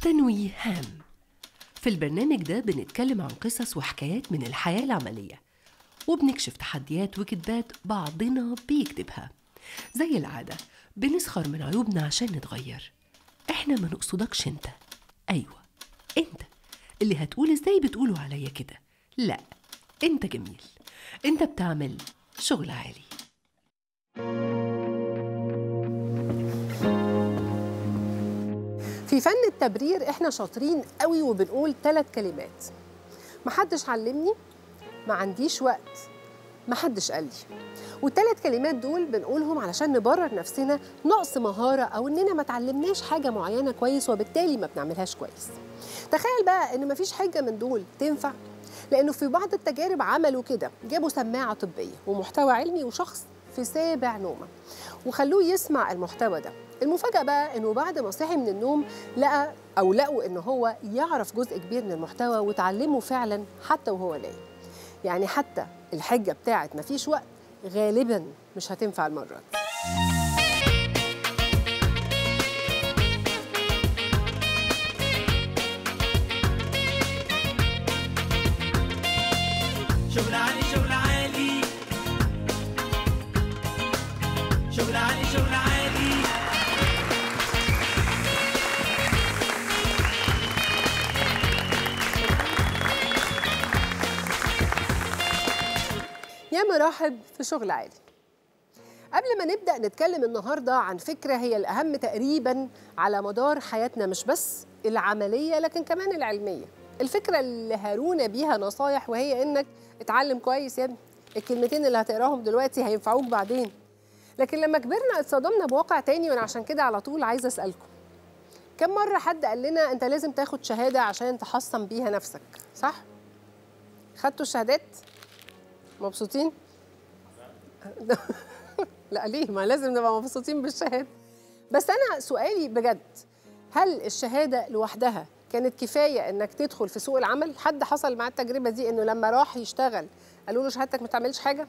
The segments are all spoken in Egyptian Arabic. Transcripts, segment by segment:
تنويه هام في البرنامج ده بنتكلم عن قصص وحكايات من الحياة العملية وبنكشف تحديات وكذبات بعضنا بيكتبها زي العادة بنسخر من عيوبنا عشان نتغير احنا ما نقصدكش انت ايوه انت اللي هتقول ازاي بتقولوا عليا كده لا انت جميل انت بتعمل شغل عالي في فن التبرير احنا شاطرين قوي وبنقول ثلاث كلمات محدش علمني ما عنديش وقت محدش قال لي والثلاث كلمات دول بنقولهم علشان نبرر نفسنا نقص مهارة أو إننا ما اتعلمناش حاجة معينة كويس وبالتالي ما بنعملهاش كويس تخيل بقى إن مفيش حاجة من دول تنفع لأنه في بعض التجارب عملوا كده جابوا سماعة طبية ومحتوى علمي وشخص في سابع نومة وخلوه يسمع المحتوى ده المفاجأة بقى إنه بعد ما صحي من النوم لقى أو لقوا إن هو يعرف جزء كبير من المحتوى وتعلمه فعلا حتى وهو نايم يعني حتى الحجة بتاعت مفيش وقت غالبا مش هتنفع المرة دي شغل عالي شغل عالي شغل عالي شغل عالي يا مراحب في شغل عالي قبل ما نبدأ نتكلم النهاردة عن فكرة هي الأهم تقريبا على مدار حياتنا مش بس العملية لكن كمان العلمية الفكرة اللي هارونا بيها نصايح وهي إنك اتعلم كويس يا ابني الكلمتين اللي هتقراهم دلوقتي هينفعوك بعدين لكن لما كبرنا اتصدمنا بواقع تاني وأنا عشان كده على طول عايزة أسألكم كم مرة حد قال لنا أنت لازم تاخد شهادة عشان تحصن بيها نفسك صح؟ خدتوا الشهادات؟ مبسوطين؟ لا ليه ما لازم نبقى مبسوطين بالشهاده بس انا سؤالي بجد هل الشهاده لوحدها كانت كفايه انك تدخل في سوق العمل حد حصل معاه التجربه دي انه لما راح يشتغل قالوا له شهادتك ما تعملش حاجه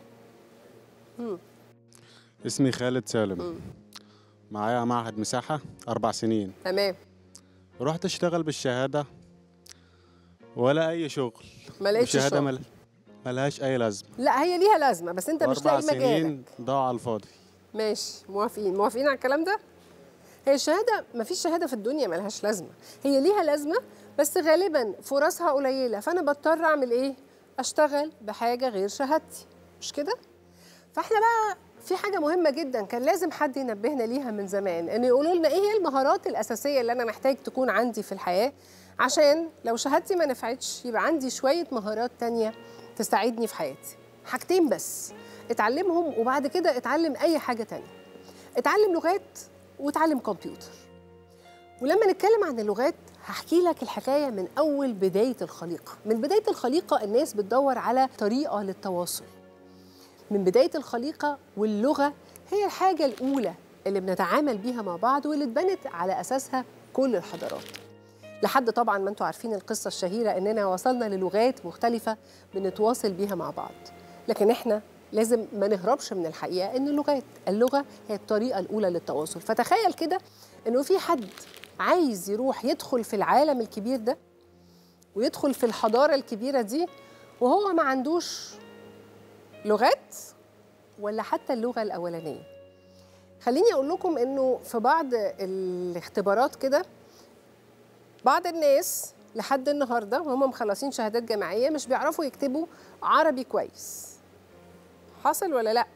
اسمي خالد سالم معايا معهد مساحة أربع سنين تمام رحت أشتغل بالشهادة ولا أي شغل ما لقيتش الشهادة شغل. مل... ملهاش أي لازمة لا هي ليها لازمه بس انت مش وأربع لاقي مجالك سنين ضاعوا على الفاضي ماشي موافقين موافقين على الكلام ده هي الشهاده ما فيش شهاده في الدنيا ملهاش لازمه هي ليها لازمه بس غالبا فرصها قليله فانا بضطر اعمل ايه اشتغل بحاجه غير شهادتي مش كده فاحنا بقى في حاجه مهمه جدا كان لازم حد ينبهنا ليها من زمان ان يقولوا لنا ايه هي المهارات الاساسيه اللي انا محتاج تكون عندي في الحياه عشان لو شهادتي ما نفعتش يبقى عندي شويه مهارات تانية تساعدني في حياتي حاجتين بس اتعلمهم وبعد كده اتعلم اي حاجه تانية اتعلم لغات واتعلم كمبيوتر ولما نتكلم عن اللغات هحكي لك الحكايه من اول بدايه الخليقه من بدايه الخليقه الناس بتدور على طريقه للتواصل من بدايه الخليقه واللغه هي الحاجه الاولى اللي بنتعامل بيها مع بعض واللي اتبنت على اساسها كل الحضارات لحد طبعا ما انتم عارفين القصه الشهيره اننا وصلنا للغات مختلفه بنتواصل بيها مع بعض لكن احنا لازم ما نهربش من الحقيقه ان اللغات اللغه هي الطريقه الاولى للتواصل فتخيل كده انه في حد عايز يروح يدخل في العالم الكبير ده ويدخل في الحضاره الكبيره دي وهو ما عندوش لغات ولا حتى اللغه الاولانيه خليني اقول لكم انه في بعض الاختبارات كده بعض الناس لحد النهارده وهم مخلصين شهادات جامعيه مش بيعرفوا يكتبوا عربي كويس حصل ولا لا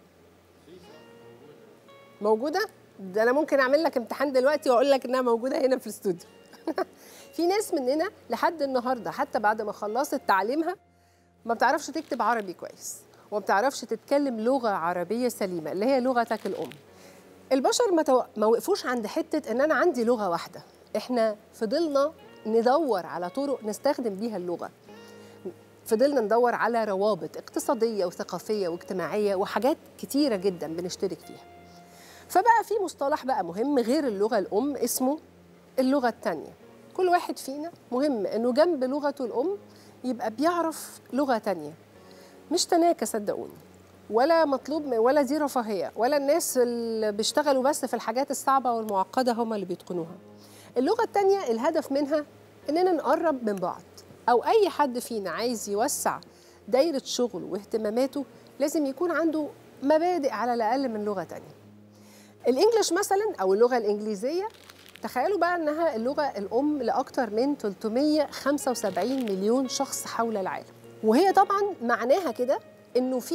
موجوده ده انا ممكن اعمل لك امتحان دلوقتي واقول لك انها موجوده هنا في الاستوديو في ناس مننا لحد النهارده حتى بعد ما خلصت تعليمها ما بتعرفش تكتب عربي كويس وما بتعرفش تتكلم لغه عربيه سليمه اللي هي لغتك الام البشر ما, تو... ما وقفوش عند حته ان انا عندي لغه واحده احنا فضلنا ندور على طرق نستخدم بيها اللغه فضلنا ندور على روابط اقتصاديه وثقافيه واجتماعيه وحاجات كتيره جدا بنشترك فيها فبقى في مصطلح بقى مهم غير اللغه الام اسمه اللغه الثانيه كل واحد فينا مهم انه جنب لغته الام يبقى بيعرف لغه تانية مش تناكة صدقوني ولا مطلوب ولا دي رفاهيه ولا الناس اللي بيشتغلوا بس في الحاجات الصعبه والمعقده هم اللي بيتقنوها اللغه الثانيه الهدف منها اننا نقرب من بعض او اي حد فينا عايز يوسع دايره شغله واهتماماته لازم يكون عنده مبادئ على الاقل من لغه تانية الانجليش مثلا او اللغه الانجليزيه تخيلوا بقى انها اللغه الام لاكثر من 375 مليون شخص حول العالم وهي طبعا معناها كده انه في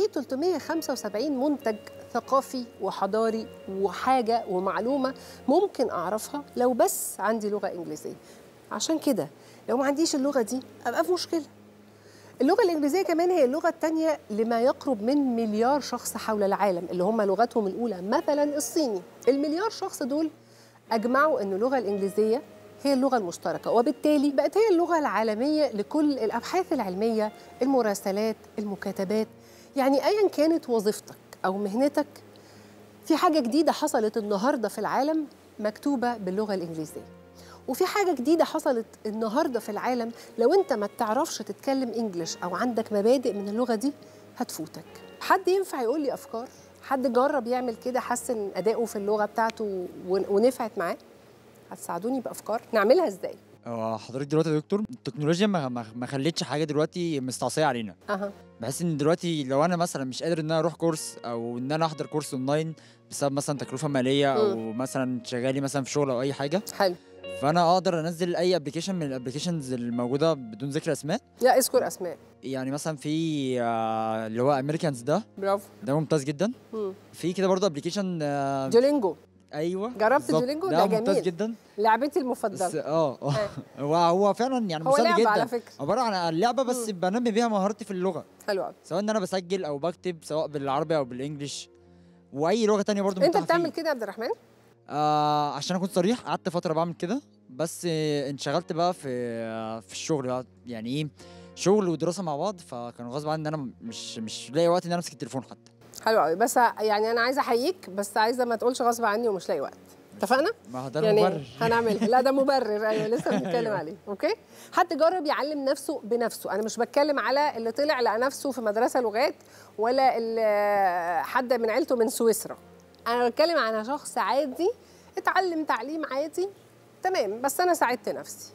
375 منتج ثقافي وحضاري وحاجه ومعلومه ممكن اعرفها لو بس عندي لغه انجليزيه عشان كده لو ما عنديش اللغه دي ابقى في مشكله اللغة الإنجليزية كمان هي اللغة الثانية لما يقرب من مليار شخص حول العالم اللي هم لغتهم الأولى مثلا الصيني المليار شخص دول أجمعوا أن اللغة الإنجليزية هي اللغة المشتركة وبالتالي بقت هي اللغة العالمية لكل الأبحاث العلمية المراسلات المكاتبات يعني أيا كانت وظيفتك أو مهنتك في حاجة جديدة حصلت النهاردة في العالم مكتوبة باللغة الإنجليزية وفي حاجة جديدة حصلت النهاردة في العالم لو أنت ما بتعرفش تتكلم إنجليش أو عندك مبادئ من اللغة دي هتفوتك حد ينفع يقول لي أفكار؟ حد جرب يعمل كده حسن أدائه في اللغة بتاعته ون- ونفعت معاه؟ هتساعدوني بأفكار نعملها إزاي؟ هو حضرتك دلوقتي يا دكتور التكنولوجيا ما ما ما خلتش حاجه دلوقتي مستعصيه علينا أها بحس ان دلوقتي لو انا مثلا مش قادر ان انا اروح كورس او ان انا احضر كورس اونلاين بسبب مثلا تكلفه ماليه او مثلا شغالي مثلا في شغل او اي حاجه حلو فانا اقدر انزل اي ابلكيشن من الابلكيشنز الموجوده بدون ذكر اسماء لا اذكر أسماء يعني مثلا في آه، اللي هو امريكانز ده برافو ده ممتاز جدا مم. في كده برضه ابلكيشن جولينجو ايوه جربت بالظبط. دولينجو؟ ده ده ممتاز جميل. جدا لعبتي بس المفضلة اه اه هو هو فعلا يعني هو مسلي لعبة جدا على فكرة عباره عن لعبه بس بنمي بيها مهارتي في اللغه حلو قوي سواء ان انا بسجل او بكتب سواء بالعربي او بالانجلش واي لغه تانية برضو أنت متاحة بتعمل فيه. كده يا عبد الرحمن؟ آه عشان اكون صريح قعدت فتره بعمل كده بس آه، انشغلت بقى في آه في الشغل بقى يعني ايه شغل ودراسه مع بعض فكان غصب عني ان انا مش مش لاقي وقت ان انا امسك التليفون حتى حلو قوي بس يعني انا عايزه احييك بس عايزه ما تقولش غصب عني ومش لاقي وقت اتفقنا ما هو ده يعني المبرر هنعمل لا ده مبرر ايوه لسه بنتكلم عليه اوكي حد جرب يعلم نفسه بنفسه انا مش بتكلم على اللي طلع لقى نفسه في مدرسه لغات ولا اللي حد من عيلته من سويسرا انا بتكلم على شخص عادي اتعلم تعليم عادي تمام بس انا ساعدت نفسي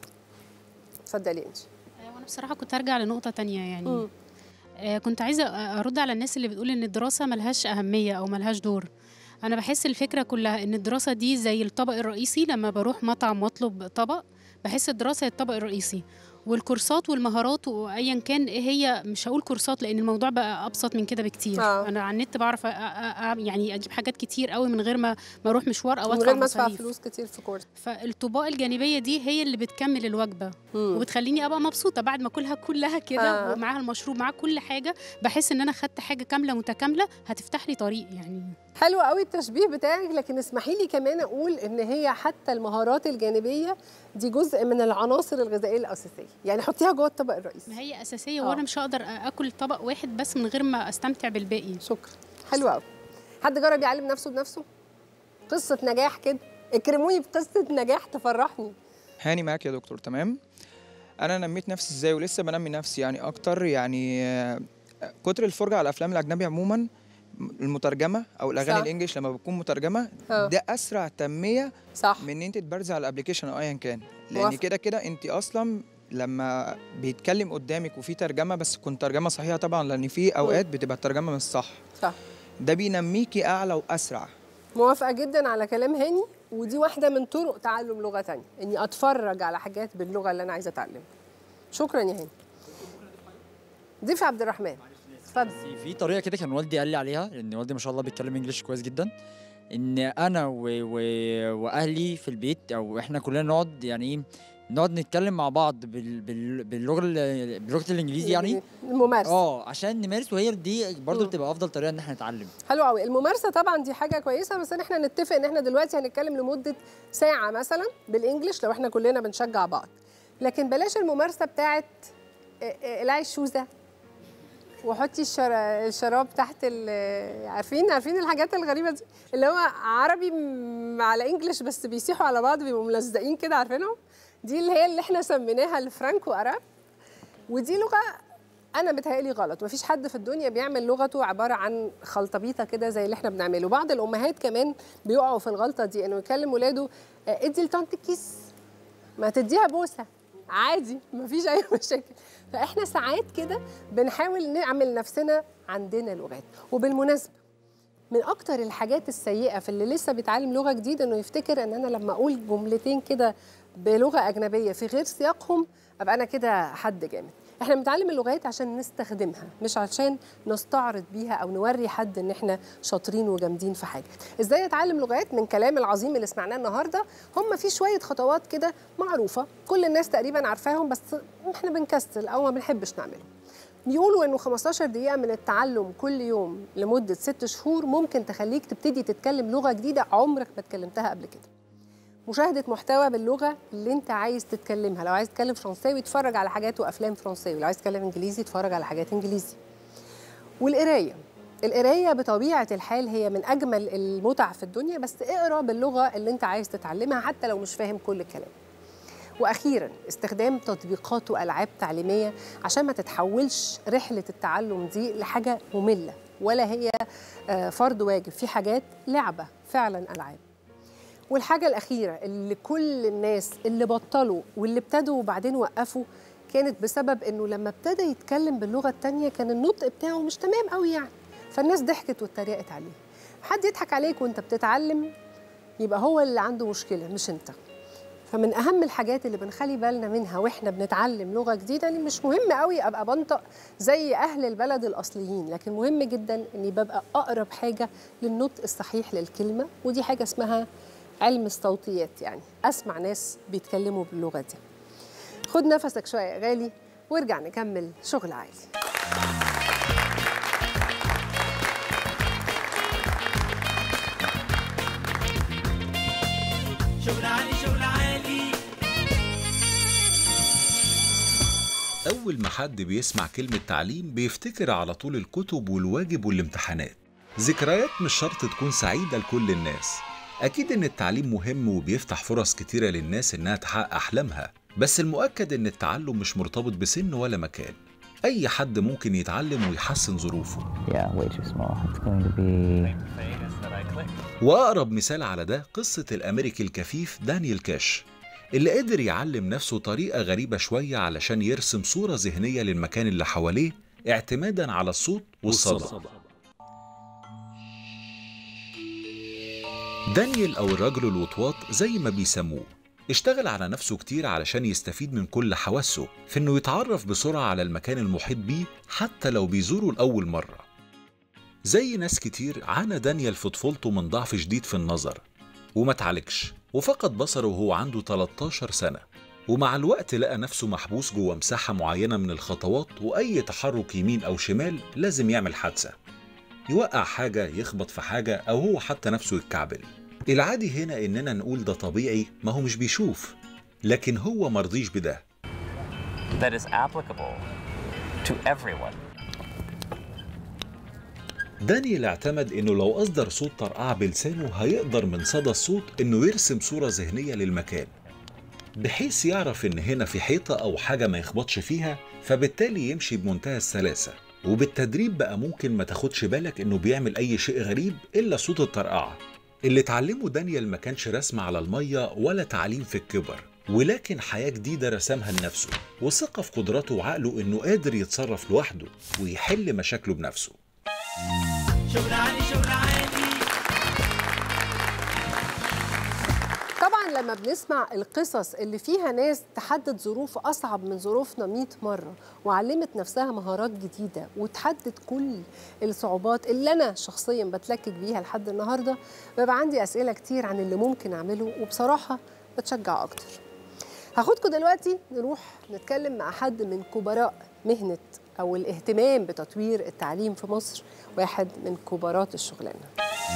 اتفضلي انت وانا بصراحه كنت هرجع لنقطه تانية يعني مم. آه، كنت عايزه ارد على الناس اللي بتقول ان الدراسه ملهاش اهميه او ملهاش دور انا بحس الفكره كلها ان الدراسه دي زي الطبق الرئيسي لما بروح مطعم واطلب طبق بحس الدراسه هي الطبق الرئيسي والكورسات والمهارات وايا كان إيه هي مش هقول كورسات لان الموضوع بقى ابسط من كده بكتير آه. انا على النت بعرف أ- أ- أ- يعني اجيب حاجات كتير قوي من غير ما ما اروح مشوار او من ادفع غير ما ادفع مصاريف فلوس كتير في كورس فالطباق الجانبيه دي هي اللي بتكمل الوجبه مم. وبتخليني ابقى مبسوطه بعد ما اكلها كلها كده آه. آه. ومعاها المشروب معاها كل حاجه بحس ان انا خدت حاجه كامله متكامله هتفتح لي طريق يعني حلو قوي التشبيه بتاعك لكن اسمحي لي كمان اقول ان هي حتى المهارات الجانبيه دي جزء من العناصر الغذائيه الاساسيه يعني حطيها جوه الطبق الرئيسي ما هي اساسيه آه. وانا مش هقدر اكل طبق واحد بس من غير ما استمتع بالباقي شكرا حلو قوي حد جرب يعلم نفسه بنفسه قصه نجاح كده اكرموني بقصه نجاح تفرحني هاني معاك يا دكتور تمام انا نميت نفسي ازاي ولسه بنمي نفسي يعني اكتر يعني آه، كتر الفرجه على الافلام الاجنبي عموما المترجمه او الاغاني صح. الانجليش لما بتكون مترجمه آه. ده اسرع تنميه صح من ان انت تبرزي على الابلكيشن او ايا كان لان موافق. كده كده انت اصلا لما بيتكلم قدامك وفي ترجمه بس تكون ترجمه صحيحه طبعا لان في اوقات بتبقى الترجمه مش صح صح ده بينميكي اعلى واسرع موافقه جدا على كلام هاني ودي واحده من طرق تعلم لغه تانية اني اتفرج على حاجات باللغه اللي انا عايزه اتعلمها شكرا يا هاني ضيف عبد الرحمن اتفضل في- في طريقه كده كان والدي قال لي عليها لان والدي ما شاء الله بيتكلم انجلش كويس جدا ان انا و... و... واهلي في البيت او احنا كلنا نقعد يعني ايه نقعد نتكلم مع بعض بال... بال... باللغه ال- بلغه الانجليزي يعني الممارسه اه عشان نمارس وهي دي برضو مم. بتبقى افضل طريقه ان احنا نتعلم حلو قوي الممارسه طبعا دي حاجه كويسه بس إن احنا نتفق ان احنا دلوقتي هنتكلم لمده ساعه مثلا بالانجلش لو احنا كلنا بنشجع بعض لكن بلاش الممارسه بتاعت آه، آه، العي الشوزه وحطي الشر... الشراب تحت ال... عارفين عارفين الحاجات الغريبه دي اللي هو عربي م- على انجلش بس بيسيحوا على بعض بيبقوا ملزقين كده عارفينهم دي اللي هي اللي احنا سميناها الفرانكو اراب ودي لغه انا بتهيألي غلط مفيش حد في الدنيا بيعمل لغته عباره عن خلطبيطه كده زي اللي احنا بنعمله بعض الامهات كمان بيقعوا في الغلطه دي انه يكلم ولاده آه، ادي لطنط كيس ما تديها بوسه عادي مفيش اي مشاكل فاحنا ساعات كده بنحاول نعمل نفسنا عندنا لغات وبالمناسبه من اكتر الحاجات السيئه في اللي لسه بيتعلم لغه جديده انه يفتكر ان انا لما اقول جملتين كده بلغه اجنبيه في غير سياقهم ابقى انا كده حد جامد احنا بنتعلم اللغات عشان نستخدمها مش عشان نستعرض بيها او نوري حد ان احنا شاطرين وجامدين في حاجه ازاي اتعلم لغات من كلام العظيم اللي سمعناه النهارده هم في شويه خطوات كده معروفه كل الناس تقريبا عارفاهم بس احنا بنكسل او ما بنحبش نعملهم بيقولوا انه 15 دقيقة من التعلم كل يوم لمدة ست شهور ممكن تخليك تبتدي تتكلم لغة جديدة عمرك ما اتكلمتها قبل كده. مشاهدة محتوى باللغة اللي انت عايز تتكلمها، لو عايز تتكلم فرنساوي اتفرج على حاجات وافلام فرنساوي، لو عايز تتكلم انجليزي اتفرج على حاجات انجليزي. والقراية القراية بطبيعة الحال هي من أجمل المتع في الدنيا بس اقرا باللغة اللي انت عايز تتعلمها حتى لو مش فاهم كل الكلام. واخيرا استخدام تطبيقات والعاب تعليميه عشان ما تتحولش رحله التعلم دي لحاجه ممله ولا هي آه، فرض واجب في حاجات لعبه فعلا العاب والحاجه الاخيره اللي كل الناس اللي بطلوا واللي ابتدوا وبعدين وقفوا كانت بسبب انه لما ابتدى يتكلم باللغه التانية كان النطق بتاعه مش تمام قوي يعني فالناس ضحكت واتريقت عليه حد يضحك عليك وانت بتتعلم يبقى هو اللي عنده مشكله مش انت فمن اهم الحاجات اللي بنخلي بالنا منها واحنا بنتعلم لغه جديده ان مش مهم قوي ابقى بنطق زي اهل البلد الاصليين لكن مهم جدا اني ببقى اقرب حاجه للنطق الصحيح للكلمه ودي حاجه اسمها علم الصوتيات يعني اسمع ناس بيتكلموا باللغه دي خد نفسك شويه يا غالي وارجع نكمل شغل عالي شغل عالي شغل عالي أول ما حد بيسمع كلمة تعليم بيفتكر على طول الكتب والواجب والامتحانات ذكريات مش شرط تكون سعيدة لكل الناس أكيد إن التعليم مهم وبيفتح فرص كتيرة للناس إنها تحقق أحلامها بس المؤكد إن التعلم مش مرتبط بسن ولا مكان أي حد ممكن يتعلم ويحسن ظروفه Yeah, way too small. It's going to be. وأقرب مثال على ده قصة الأمريكي الكفيف دانيال كاش اللي قدر يعلم نفسه طريقة غريبة شوية علشان يرسم صورة ذهنية للمكان اللي حواليه اعتمادا على الصوت والصدى دانيال أو الرجل الوطواط زي ما بيسموه اشتغل على نفسه كتير علشان يستفيد من كل حواسه في انه يتعرف بسرعة على المكان المحيط بيه حتى لو بيزوره لأول مرة زي ناس كتير عانى دانيال في طفولته من ضعف شديد في النظر وما اتعالجش وفقد بصره وهو عنده 13 سنة ومع الوقت لقى نفسه محبوس جوه مساحة معينة من الخطوات وأي تحرك يمين أو شمال لازم يعمل حادثة يوقع حاجة يخبط في حاجة أو هو حتى نفسه يتكعبل العادي هنا إننا نقول ده طبيعي ما هو مش بيشوف لكن هو مرضيش بده That is applicable to everyone. دانيال اعتمد انه لو اصدر صوت طرقعة بلسانه هيقدر من صدى الصوت انه يرسم صورة ذهنية للمكان بحيث يعرف ان هنا في حيطة او حاجة ما يخبطش فيها فبالتالي يمشي بمنتهى السلاسة وبالتدريب بقى ممكن ما تاخدش بالك انه بيعمل اي شيء غريب الا صوت الطرقعة اللي اتعلمه دانيال ما كانش رسم على المية ولا تعليم في الكبر ولكن حياة جديدة رسمها لنفسه وثقة في قدراته وعقله انه قادر يتصرف لوحده ويحل مشاكله بنفسه شغل عالي شغل عالي طبعا لما بنسمع القصص اللي فيها ناس تحدد ظروف اصعب من ظروفنا 100 مره وعلمت نفسها مهارات جديده وتحدد كل الصعوبات اللي انا شخصيا بتلكك بيها لحد النهارده بيبقى عندي اسئله كتير عن اللي ممكن اعمله وبصراحه بتشجع اكتر هاخدكم دلوقتي نروح نتكلم مع حد من كبراء مهنه او الاهتمام بتطوير التعليم في مصر واحد من كبارات الشغلانه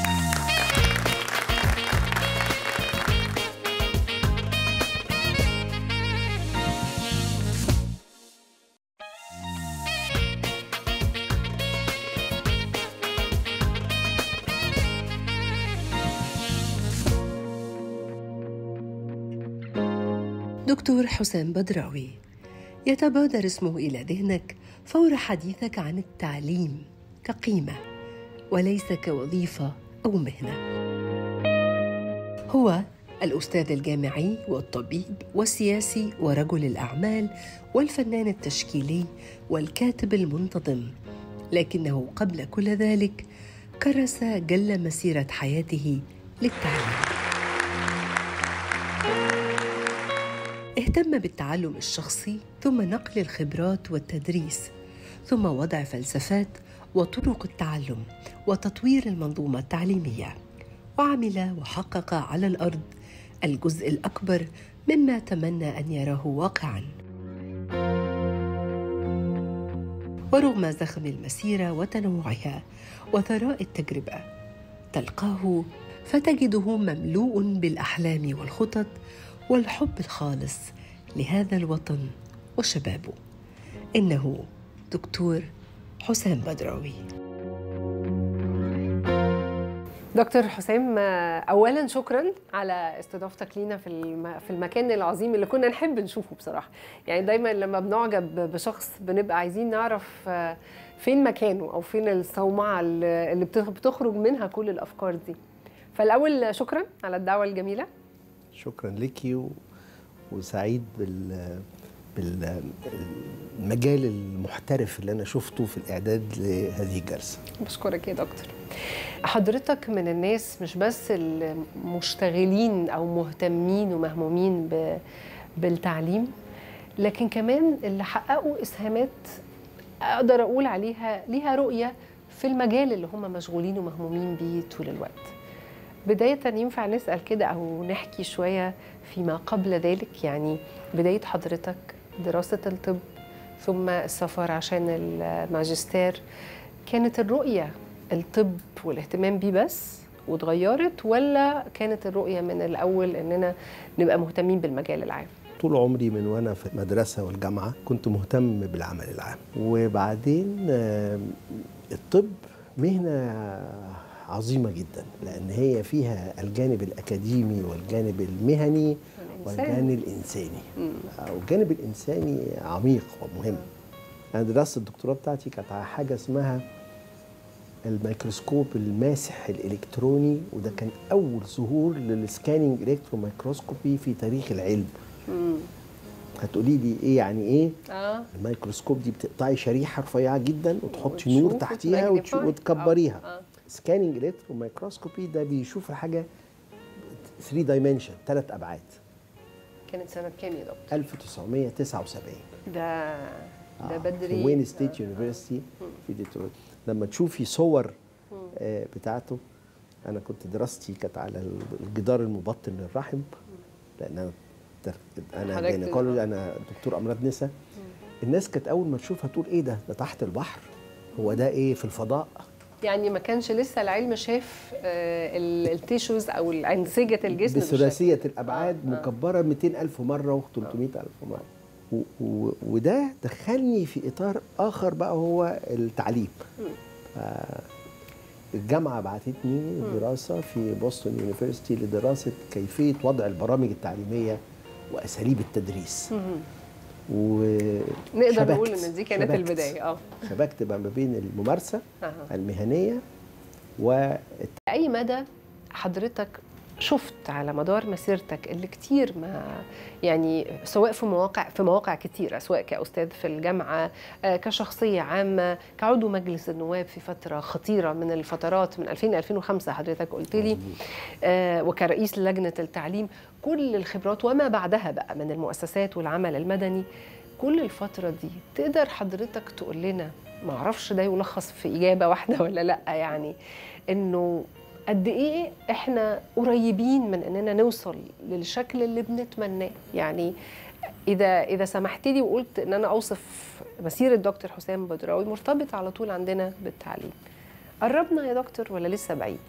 دكتور حسام بدراوي يتبادر اسمه إلى ذهنك فور حديثك عن التعليم كقيمة وليس كوظيفة أو مهنة هو الأستاذ الجامعي والطبيب والسياسي ورجل الأعمال والفنان التشكيلي والكاتب المنتظم لكنه قبل كل ذلك كرس جل مسيرة حياته للتعليم اهتم بالتعلم الشخصي ثم نقل الخبرات والتدريس ثم وضع فلسفات وطرق التعلم وتطوير المنظومه التعليميه وعمل وحقق على الارض الجزء الاكبر مما تمنى ان يراه واقعا ورغم زخم المسيره وتنوعها وثراء التجربه تلقاه فتجده مملوء بالاحلام والخطط والحب الخالص لهذا الوطن وشبابه انه دكتور حسام بدراوي دكتور حسام آه، اولا شكرا على استضافتك لينا في الم- في المكان العظيم اللي كنا نحب نشوفه بصراحه يعني دايما لما بنعجب بشخص بنبقى عايزين نعرف آه، فين مكانه او فين الصومعه اللي اللي بتخ- بتخرج منها كل الافكار دي فالاول شكرا على الدعوه الجميله شكرا لك و... وسعيد بال بالمجال المحترف اللي انا شفته في الاعداد لهذه الجلسه بشكرك يا دكتور حضرتك من الناس مش بس المشتغلين او مهتمين ومهمومين ب... بالتعليم لكن كمان اللي حققوا اسهامات اقدر اقول عليها ليها رؤيه في المجال اللي هم مشغولين ومهمومين بيه طول الوقت بداية ينفع نسأل كده أو نحكي شوية فيما قبل ذلك يعني بداية حضرتك دراسة الطب ثم السفر عشان الماجستير كانت الرؤية الطب والاهتمام بيه بس واتغيرت ولا كانت الرؤية من الأول إننا نبقى مهتمين بالمجال العام؟ طول عمري من وانا في المدرسه والجامعه كنت مهتم بالعمل العام وبعدين آه، الطب مهنه عظيمه جدا لان هي فيها الجانب الاكاديمي والجانب المهني والجانب الانساني والجانب الانساني عميق ومهم انا دراسه الدكتوراه بتاعتي كانت على حاجه اسمها الميكروسكوب الماسح الالكتروني وده كان اول ظهور للسكاننج الكترون مايكروسكوبي في تاريخ العلم هتقولي لي ايه يعني ايه اه الميكروسكوب دي بتقطعي شريحه رفيعه جدا وتحطي نور وتشوف تحتيها وتماجنيفاي. وتشو- وتكبريها آه، آه. سكاننج الكترون مايكروسكوبي ده بيشوف الحاجه 3 دايمنشن ثلاث ابعاد كانت سنة كام يا دكتور؟ 1979 ده ده آه، بدري في وين ستيت يونيفرستي في ديترويت لما تشوفي صور آه، بتاعته انا كنت دراستي كانت على الجدار المبطن للرحم لان انا در- انا حضرتك- جينيكولوجي انا دكتور امراض نساء الناس كانت اول ما تشوفها تقول ايه ده ده تحت البحر هو ده ايه في الفضاء يعني ما كانش لسه العلم شاف آه، ال- التيشوز او انسجه الجسم بالشكل بثلاثيه ده. الابعاد آه، آه. مكبره 200 الف مره و300 الف مره و- و- وده دخلني في اطار اخر بقى هو التعليم ف- الجامعه بعتتني دراسه في بوسطن يونيفرستي لدراسه كيفيه وضع البرامج التعليميه واساليب التدريس و نقدر شبكت- نقول ان دي كانت شبكت. البدايه اه شبكت بقى ما بين الممارسه أها. المهنيه و اي مدى حضرتك شفت على مدار مسيرتك اللي كتير ما يعني سواء في مواقع في مواقع كتيرة سواء كأستاذ في الجامعة آه، كشخصية عامة كعضو مجلس النواب في فترة خطيرة من الفترات من 2000 ل 2005 حضرتك قلت لي آه، وكرئيس لجنة التعليم كل الخبرات وما بعدها بقى من المؤسسات والعمل المدني كل الفترة دي تقدر حضرتك تقول لنا ما اعرفش ده يلخص في إجابة واحدة ولا لأ يعني إنه قد إيه إحنا قريبين من إننا نوصل للشكل اللي بنتمناه يعني إذا إذا سمحت لي وقلت إن أنا أوصف مسيرة دكتور حسام بدراوي مرتبط على طول عندنا بالتعليم قربنا يا دكتور ولا لسه بعيد؟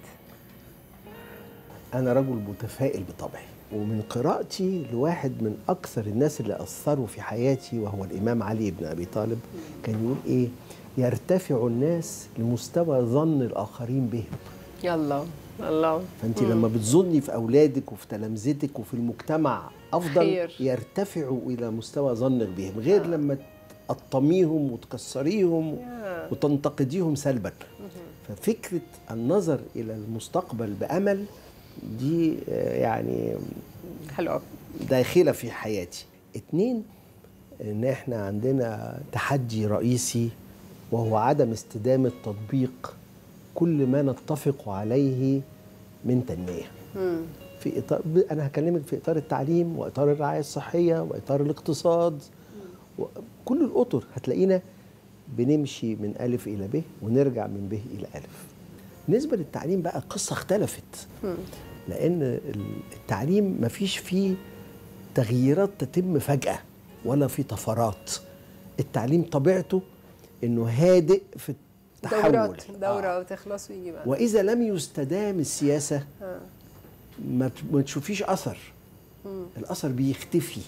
أنا رجل متفائل بطبعي ومن قراءتي لواحد من أكثر الناس اللي أثروا في حياتي وهو الإمام علي بن أبي طالب كان يقول إيه يرتفع الناس لمستوى ظن الآخرين بهم يلا الله فأنت مم. لما بتظني في أولادك وفي تلامذتك وفي المجتمع أفضل خير. يرتفعوا إلى مستوى ظنك بهم غير لما تقطميهم وتكسريهم يا. وتنتقديهم سلبا ففكرة النظر إلى المستقبل بأمل دي آه، يعني حلو قوي داخله في حياتي اتنين ان احنا عندنا تحدي رئيسي وهو عدم استدامه تطبيق كل ما نتفق عليه من تنميه في اطار انا هكلمك في اطار التعليم واطار الرعايه الصحيه واطار الاقتصاد و- كل الاطر هتلاقينا بنمشي من الف الى ب ونرجع من ب الى الف بالنسبه للتعليم بقى القصه اختلفت لان التعليم مفيش فيه تغييرات تتم فجاه ولا في طفرات التعليم طبيعته انه هادئ في التحول دورات دوره وتخلص ويجي بقى واذا لم يستدام السياسه آه. ما ت- ما تشوفيش اثر الاثر بيختفي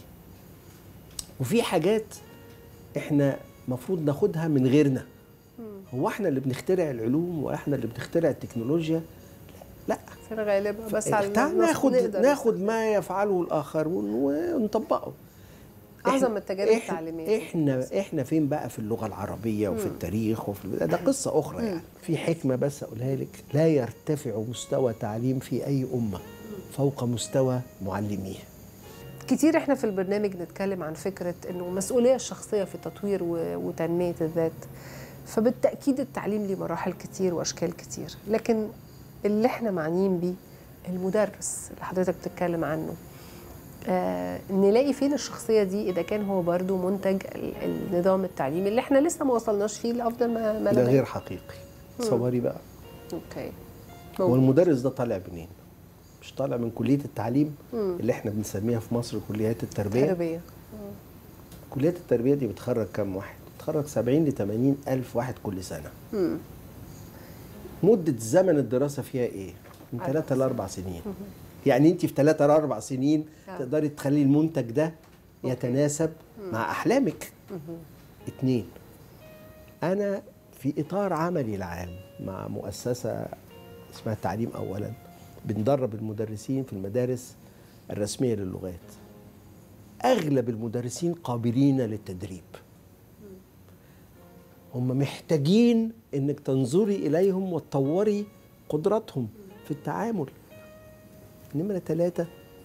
وفي حاجات احنا المفروض ناخدها من غيرنا هو احنا اللي بنخترع العلوم واحنا اللي بنخترع التكنولوجيا لا في الغالب بس على تعال النص ناخد نقدر ناخد ما يفعله الاخرون ونطبقه أعظم إحنا- التجارب إحنا- التعليمية. احنا احنا فين بقى في اللغه العربيه وفي مم. التاريخ وفي ده قصه اخرى يعني في حكمه بس اقولها لك لا يرتفع مستوى تعليم في اي امه فوق مستوى معلميه كتير احنا في البرنامج نتكلم عن فكره انه المسؤوليه الشخصيه في تطوير و- وتنميه الذات فبالتاكيد التعليم ليه مراحل كتير واشكال كتير لكن اللي احنا معنيين بيه المدرس اللي حضرتك بتتكلم عنه آه نلاقي فين الشخصيه دي اذا كان هو برضو منتج ال- النظام التعليمي اللي احنا لسه ما وصلناش فيه لافضل ما ما ده لدينا. غير حقيقي تصوري بقى اوكي هو موجود. المدرس ده طالع منين مش طالع من كليه التعليم مم. اللي احنا بنسميها في مصر كليات التربيه تربيه كليات التربيه دي بتخرج كام واحد بتخرج 70 ل 80 الف واحد كل سنه مم. مده زمن الدراسه فيها ايه من أربع 3 ل 4 سنين يعني انت في 3 ل 4 سنين آه. تقدري تخلي المنتج ده يتناسب مع احلامك اتنين انا في اطار عملي العام مع مؤسسه اسمها التعليم اولا بندرب المدرسين في المدارس الرسميه للغات اغلب المدرسين قابلين للتدريب هم محتاجين انك تنظري اليهم وتطوري قدراتهم في التعامل نمرة ثلاثة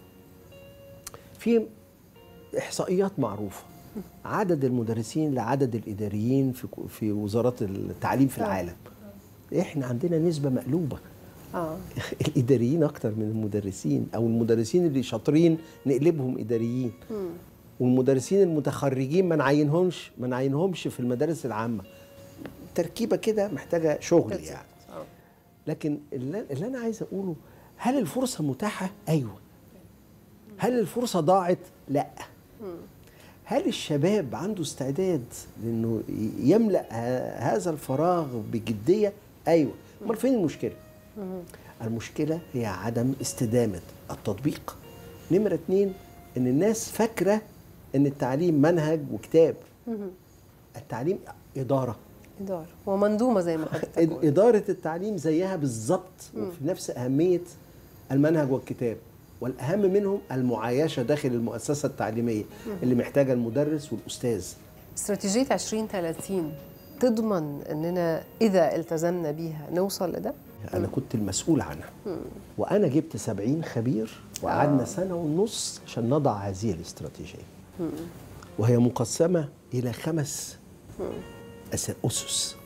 في إحصائيات معروفة عدد المدرسين لعدد الإداريين في في وزارات التعليم في آه. العالم إحنا عندنا نسبة مقلوبة اه الإداريين أكتر من المدرسين أو المدرسين اللي شاطرين نقلبهم إداريين مم. والمدرسين المتخرجين ما نعينهمش ما نعينهمش في المدارس العامة تركيبة كده محتاجة شغل بالظبط. يعني آه. لكن اللي, اللي انا عايز اقوله هل الفرصه متاحه ايوه هل الفرصه ضاعت لا هل الشباب عنده استعداد لانه ي- يملا ه- هذا الفراغ بجديه ايوه امال فين المشكله المشكله هي عدم استدامه التطبيق نمره اتنين ان الناس فاكره ان التعليم منهج وكتاب التعليم اداره إدارة ومنظومة زي ما حضرتك إد- قلت. إدارة التعليم زيها بالظبط وفي نفس أهمية المنهج والكتاب والأهم منهم المعايشة داخل المؤسسة التعليمية اللي محتاجة المدرس والأستاذ استراتيجية 2030 تضمن اننا اذا التزمنا بيها نوصل لده؟ أنا كنت المسؤول عنها وأنا جبت 70 خبير وقعدنا سنة ونص عشان نضع هذه الاستراتيجية وهي مقسمة إلى خمس أس- أسس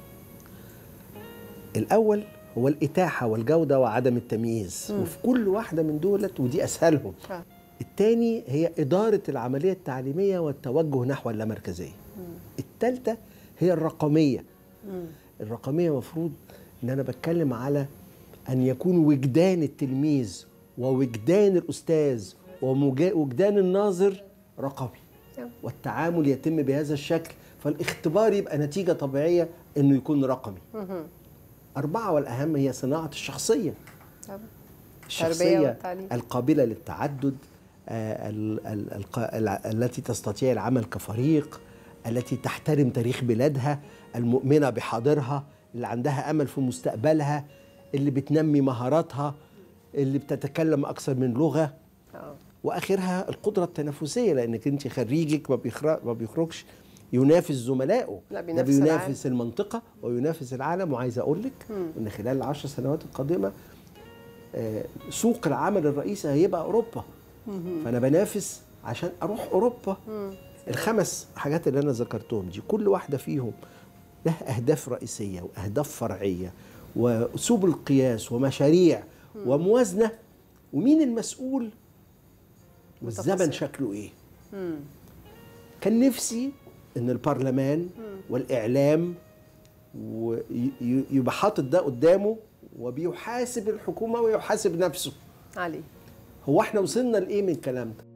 الأول هو الإتاحة والجودة وعدم التمييز وفي كل واحدة من دولت ودي أسهلهم آه. الثاني هي إدارة العملية التعليمية والتوجه نحو اللامركزية الثالثة هي الرقمية الرقمية مفروض إن أنا بتكلم على أن يكون وجدان التلميذ ووجدان الأستاذ ومجا- وجدان الناظر رقمي نعم. والتعامل يتم بهذا الشكل فالاختبار يبقى نتيجة طبيعية إنه يكون رقمي مهم. أربعة والأهم هي صناعة الشخصية طبعا. الشخصية والتعليم. القابلة للتعدد آه، ال- ال- الق- الع- التي تستطيع العمل كفريق التي تحترم تاريخ بلادها المؤمنة بحاضرها اللي عندها أمل في مستقبلها اللي بتنمي مهاراتها اللي بتتكلم أكثر من لغة آه. واخرها القدره التنافسيه لانك انت خريجك ما بيخرج ما بيخرجش ينافس زملائه لا، ده بينافس بينافس المنطقه وينافس العالم وعايز اقول لك ان خلال العشر سنوات القادمه آه، سوق العمل الرئيسي هيبقى اوروبا فانا بنافس عشان اروح اوروبا الخمس حاجات اللي انا ذكرتهم دي كل واحده فيهم لها اهداف رئيسيه واهداف فرعيه وسبل قياس ومشاريع وموازنه ومين المسؤول والزمن متفاصيل. شكله ايه مم. كان نفسي ان البرلمان والاعلام وي- ي- يبقى حاطط ده قدامه وبيحاسب الحكومه ويحاسب نفسه علي هو احنا وصلنا لايه من الكلام ده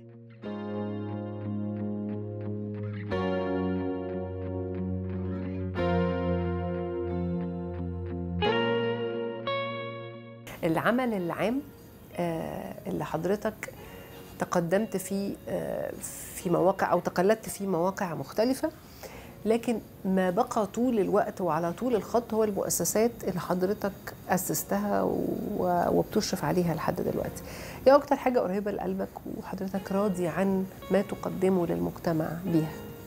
العمل العام آه، اللي حضرتك تقدمت فيه آه، في مواقع او تقلدت في مواقع مختلفه لكن ما بقى طول الوقت وعلى طول الخط هو المؤسسات اللي حضرتك اسستها و- وبتشرف عليها لحد دلوقتي. ايه اكتر حاجه قريبه لقلبك وحضرتك راضي عن ما تقدمه للمجتمع بيها؟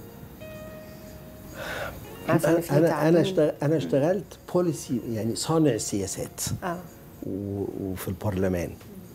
عارفة إن في انا انا تعليم- اشتغل انا اشتغلت بوليسي يعني صانع سياسات اه و- وفي البرلمان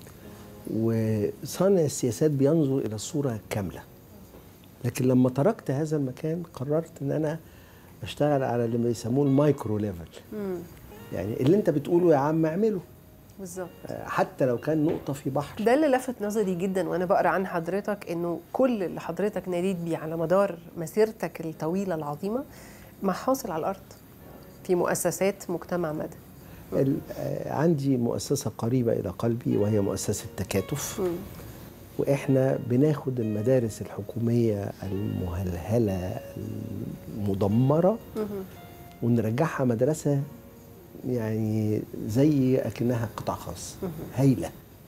وصانع السياسات بينظر الى الصوره كامله لكن لما تركت هذا المكان قررت ان انا اشتغل على اللي بيسموه المايكرو ليفل مم. يعني اللي انت بتقوله يا عم اعمله بالظبط آه، حتى لو كان نقطه في بحر ده اللي لفت نظري جدا وانا بقرا عن حضرتك انه كل اللي حضرتك ناديت بيه على مدار مسيرتك الطويله العظيمه ما حاصل على الارض في مؤسسات مجتمع مدى ال- آه، عندي مؤسسه قريبه الى قلبي وهي مؤسسه تكاتف واحنا بناخد المدارس الحكوميه المهلهله المدمره ونرجعها مدرسه يعني زي اكنها قطاع خاص هايله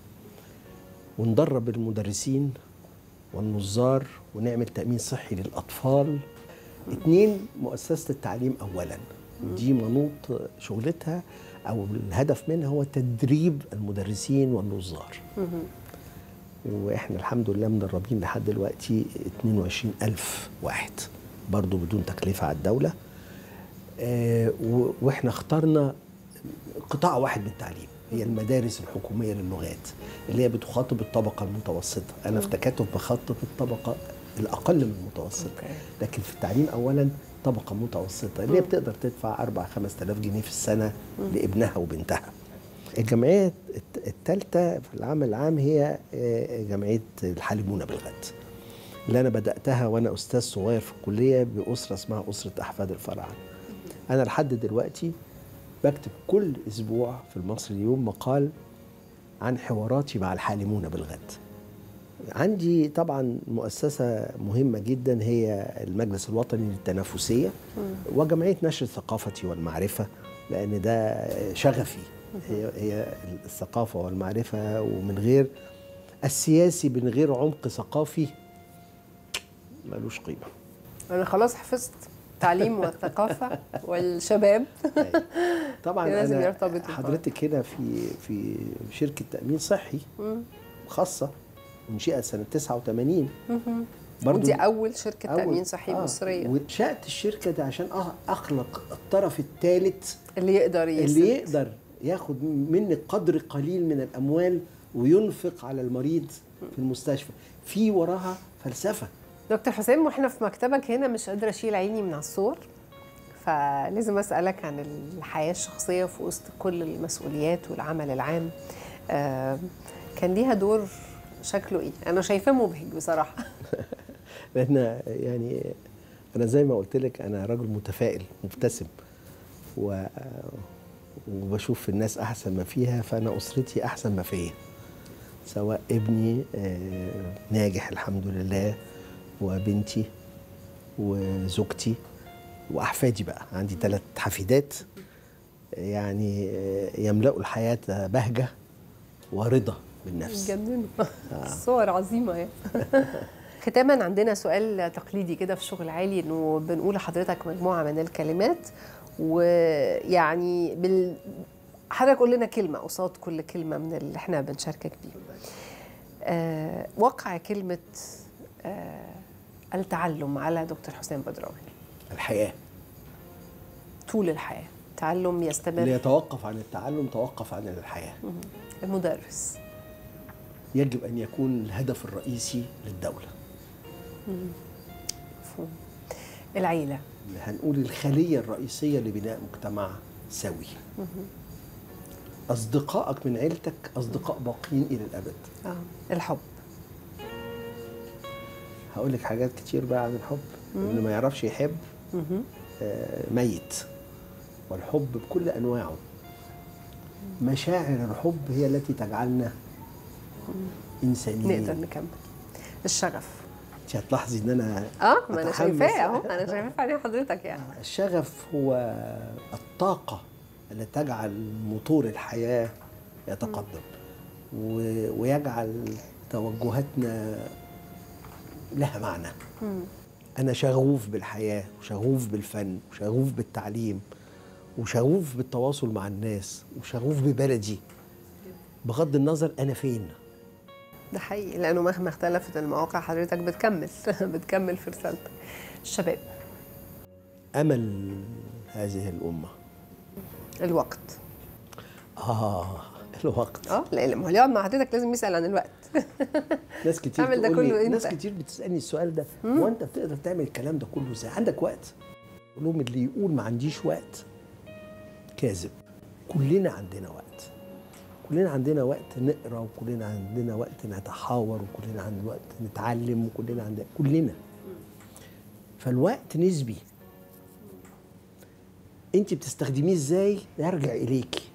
وندرب المدرسين والنظار ونعمل تامين صحي للاطفال اتنين مؤسسه التعليم اولا دي منوط شغلتها او الهدف منها هو تدريب المدرسين والنظار واحنا الحمد لله مدربين لحد دلوقتي 22 ألف واحد برضو بدون تكلفة على الدولة آه، و- واحنا اخترنا قطاع واحد من التعليم هي المدارس الحكومية للغات اللي هي بتخاطب الطبقة المتوسطة أنا في تكاتف بخاطب الطبقة الأقل من المتوسطة أوكي. لكن في التعليم أولا طبقة متوسطة اللي هي بتقدر تدفع 4 5000 جنيه في السنة لابنها وبنتها الجمعية الت- التالتة في العمل العام هي آه، جمعية الحالمون بالغد اللي أنا بدأتها وأنا أستاذ صغير في الكلية بأسرة اسمها أسرة أحفاد الفراعنة أنا لحد دلوقتي بكتب كل أسبوع في المصري اليوم مقال عن حواراتي مع الحالمون بالغد عندي طبعا مؤسسة مهمة جدا هي المجلس الوطني للتنافسية وجمعية نشر الثقافة والمعرفة لأن ده شغفي هي, هي الثقافة والمعرفة ومن غير السياسي من غير عمق ثقافي ملوش قيمة انا خلاص حفظت التعليم والثقافه والشباب طبعا لازم أنا يرتبطوا ببعض. حضرتك هنا في في شركة تأمين صحي خاصة انشئت سنة 89 برضو ودي اول شركه أول- تامين صحي آه، مصريه وانشأت الشركة دي عشان أخ- أخلق الطرف الثالث اللي يقدر يسد اللي يقدر ياخد منك قدر قليل من الأموال وينفق على المريض في المستشفى في وراها فلسفة دكتور حسام واحنا في مكتبك هنا مش قادره اشيل عيني من على الصور فلازم اسالك عن الحياه الشخصيه في وسط كل المسؤوليات والعمل العام آه، كان ليها دور شكله ايه انا شايفاه مبهج بصراحه لأن يعني أنا زي ما قلت لك أنا راجل متفائل مبتسم و وبشوف في الناس أحسن ما فيها فأنا أسرتي أحسن ما فيا سواء ابني آه، ناجح الحمد لله وبنتي وزوجتي وأحفادي بقى عندي ثلاث حفيدات يعني آه، يملأوا الحياة بهجة ورضا بالنفس جننوا صور عظيمه يعني ختاما عندنا سؤال تقليدي كده في الشغل العالي انه بنقول لحضرتك مجموعه من الكلمات ويعني بال... حضرتك قول لنا كلمه قصاد كل كلمه من اللي احنا بنشاركك بيه آه وقع كلمه آه التعلم على دكتور حسام بدراوي الحياة طول الحياه تعلم يستمر اللي يتوقف عن التعلم توقف عن الحياه مهم. المدرس يجب ان يكون الهدف الرئيسي للدوله مم. مفهوم العيلة هنقول الخليه الرئيسيه لبناء مجتمع سوي مهم. اصدقائك من عيلتك اصدقاء باقيين الى الابد آه. الحب هقول لك حاجات كتير بقى عن الحب مم. اللي ما يعرفش يحب مهم. آه، ميت والحب بكل انواعه مشاعر الحب هي التي تجعلنا انسانيين نقدر نكمل الشغف انت هتلاحظي ان انا اه ما انا متحمس. شايفاه اهو انا شايفاه في عينين حضرتك يعني الشغف هو الطاقة التي تجعل موتور الحياة يتقدم و- ويجعل توجهاتنا لها معنى مم. أنا شغوف بالحياة وشغوف بالفن وشغوف بالتعليم وشغوف بالتواصل مع الناس وشغوف ببلدي بغض النظر أنا فين ده حقيقي لانه مهما اختلفت المواقع حضرتك بتكمل بتكمل في رسالتك الشباب أمل هذه الأمة الوقت آه الوقت اه لا لما هو اللي يقعد مع حضرتك لازم يسال عن الوقت ناس كتير اعمل ده تقول لي- كله ناس انت. كتير بتسالني السؤال ده هو انت بتقدر تعمل الكلام ده كله ازاي عندك وقت اقول لهم اللي يقول ما عنديش وقت كاذب كلنا عندنا وقت كلنا عندنا وقت نقرا وكلنا عندنا وقت نتحاور وكلنا عندنا وقت نتعلم وكلنا عندنا كلنا فالوقت نسبي انت بتستخدميه ازاي يرجع اليكي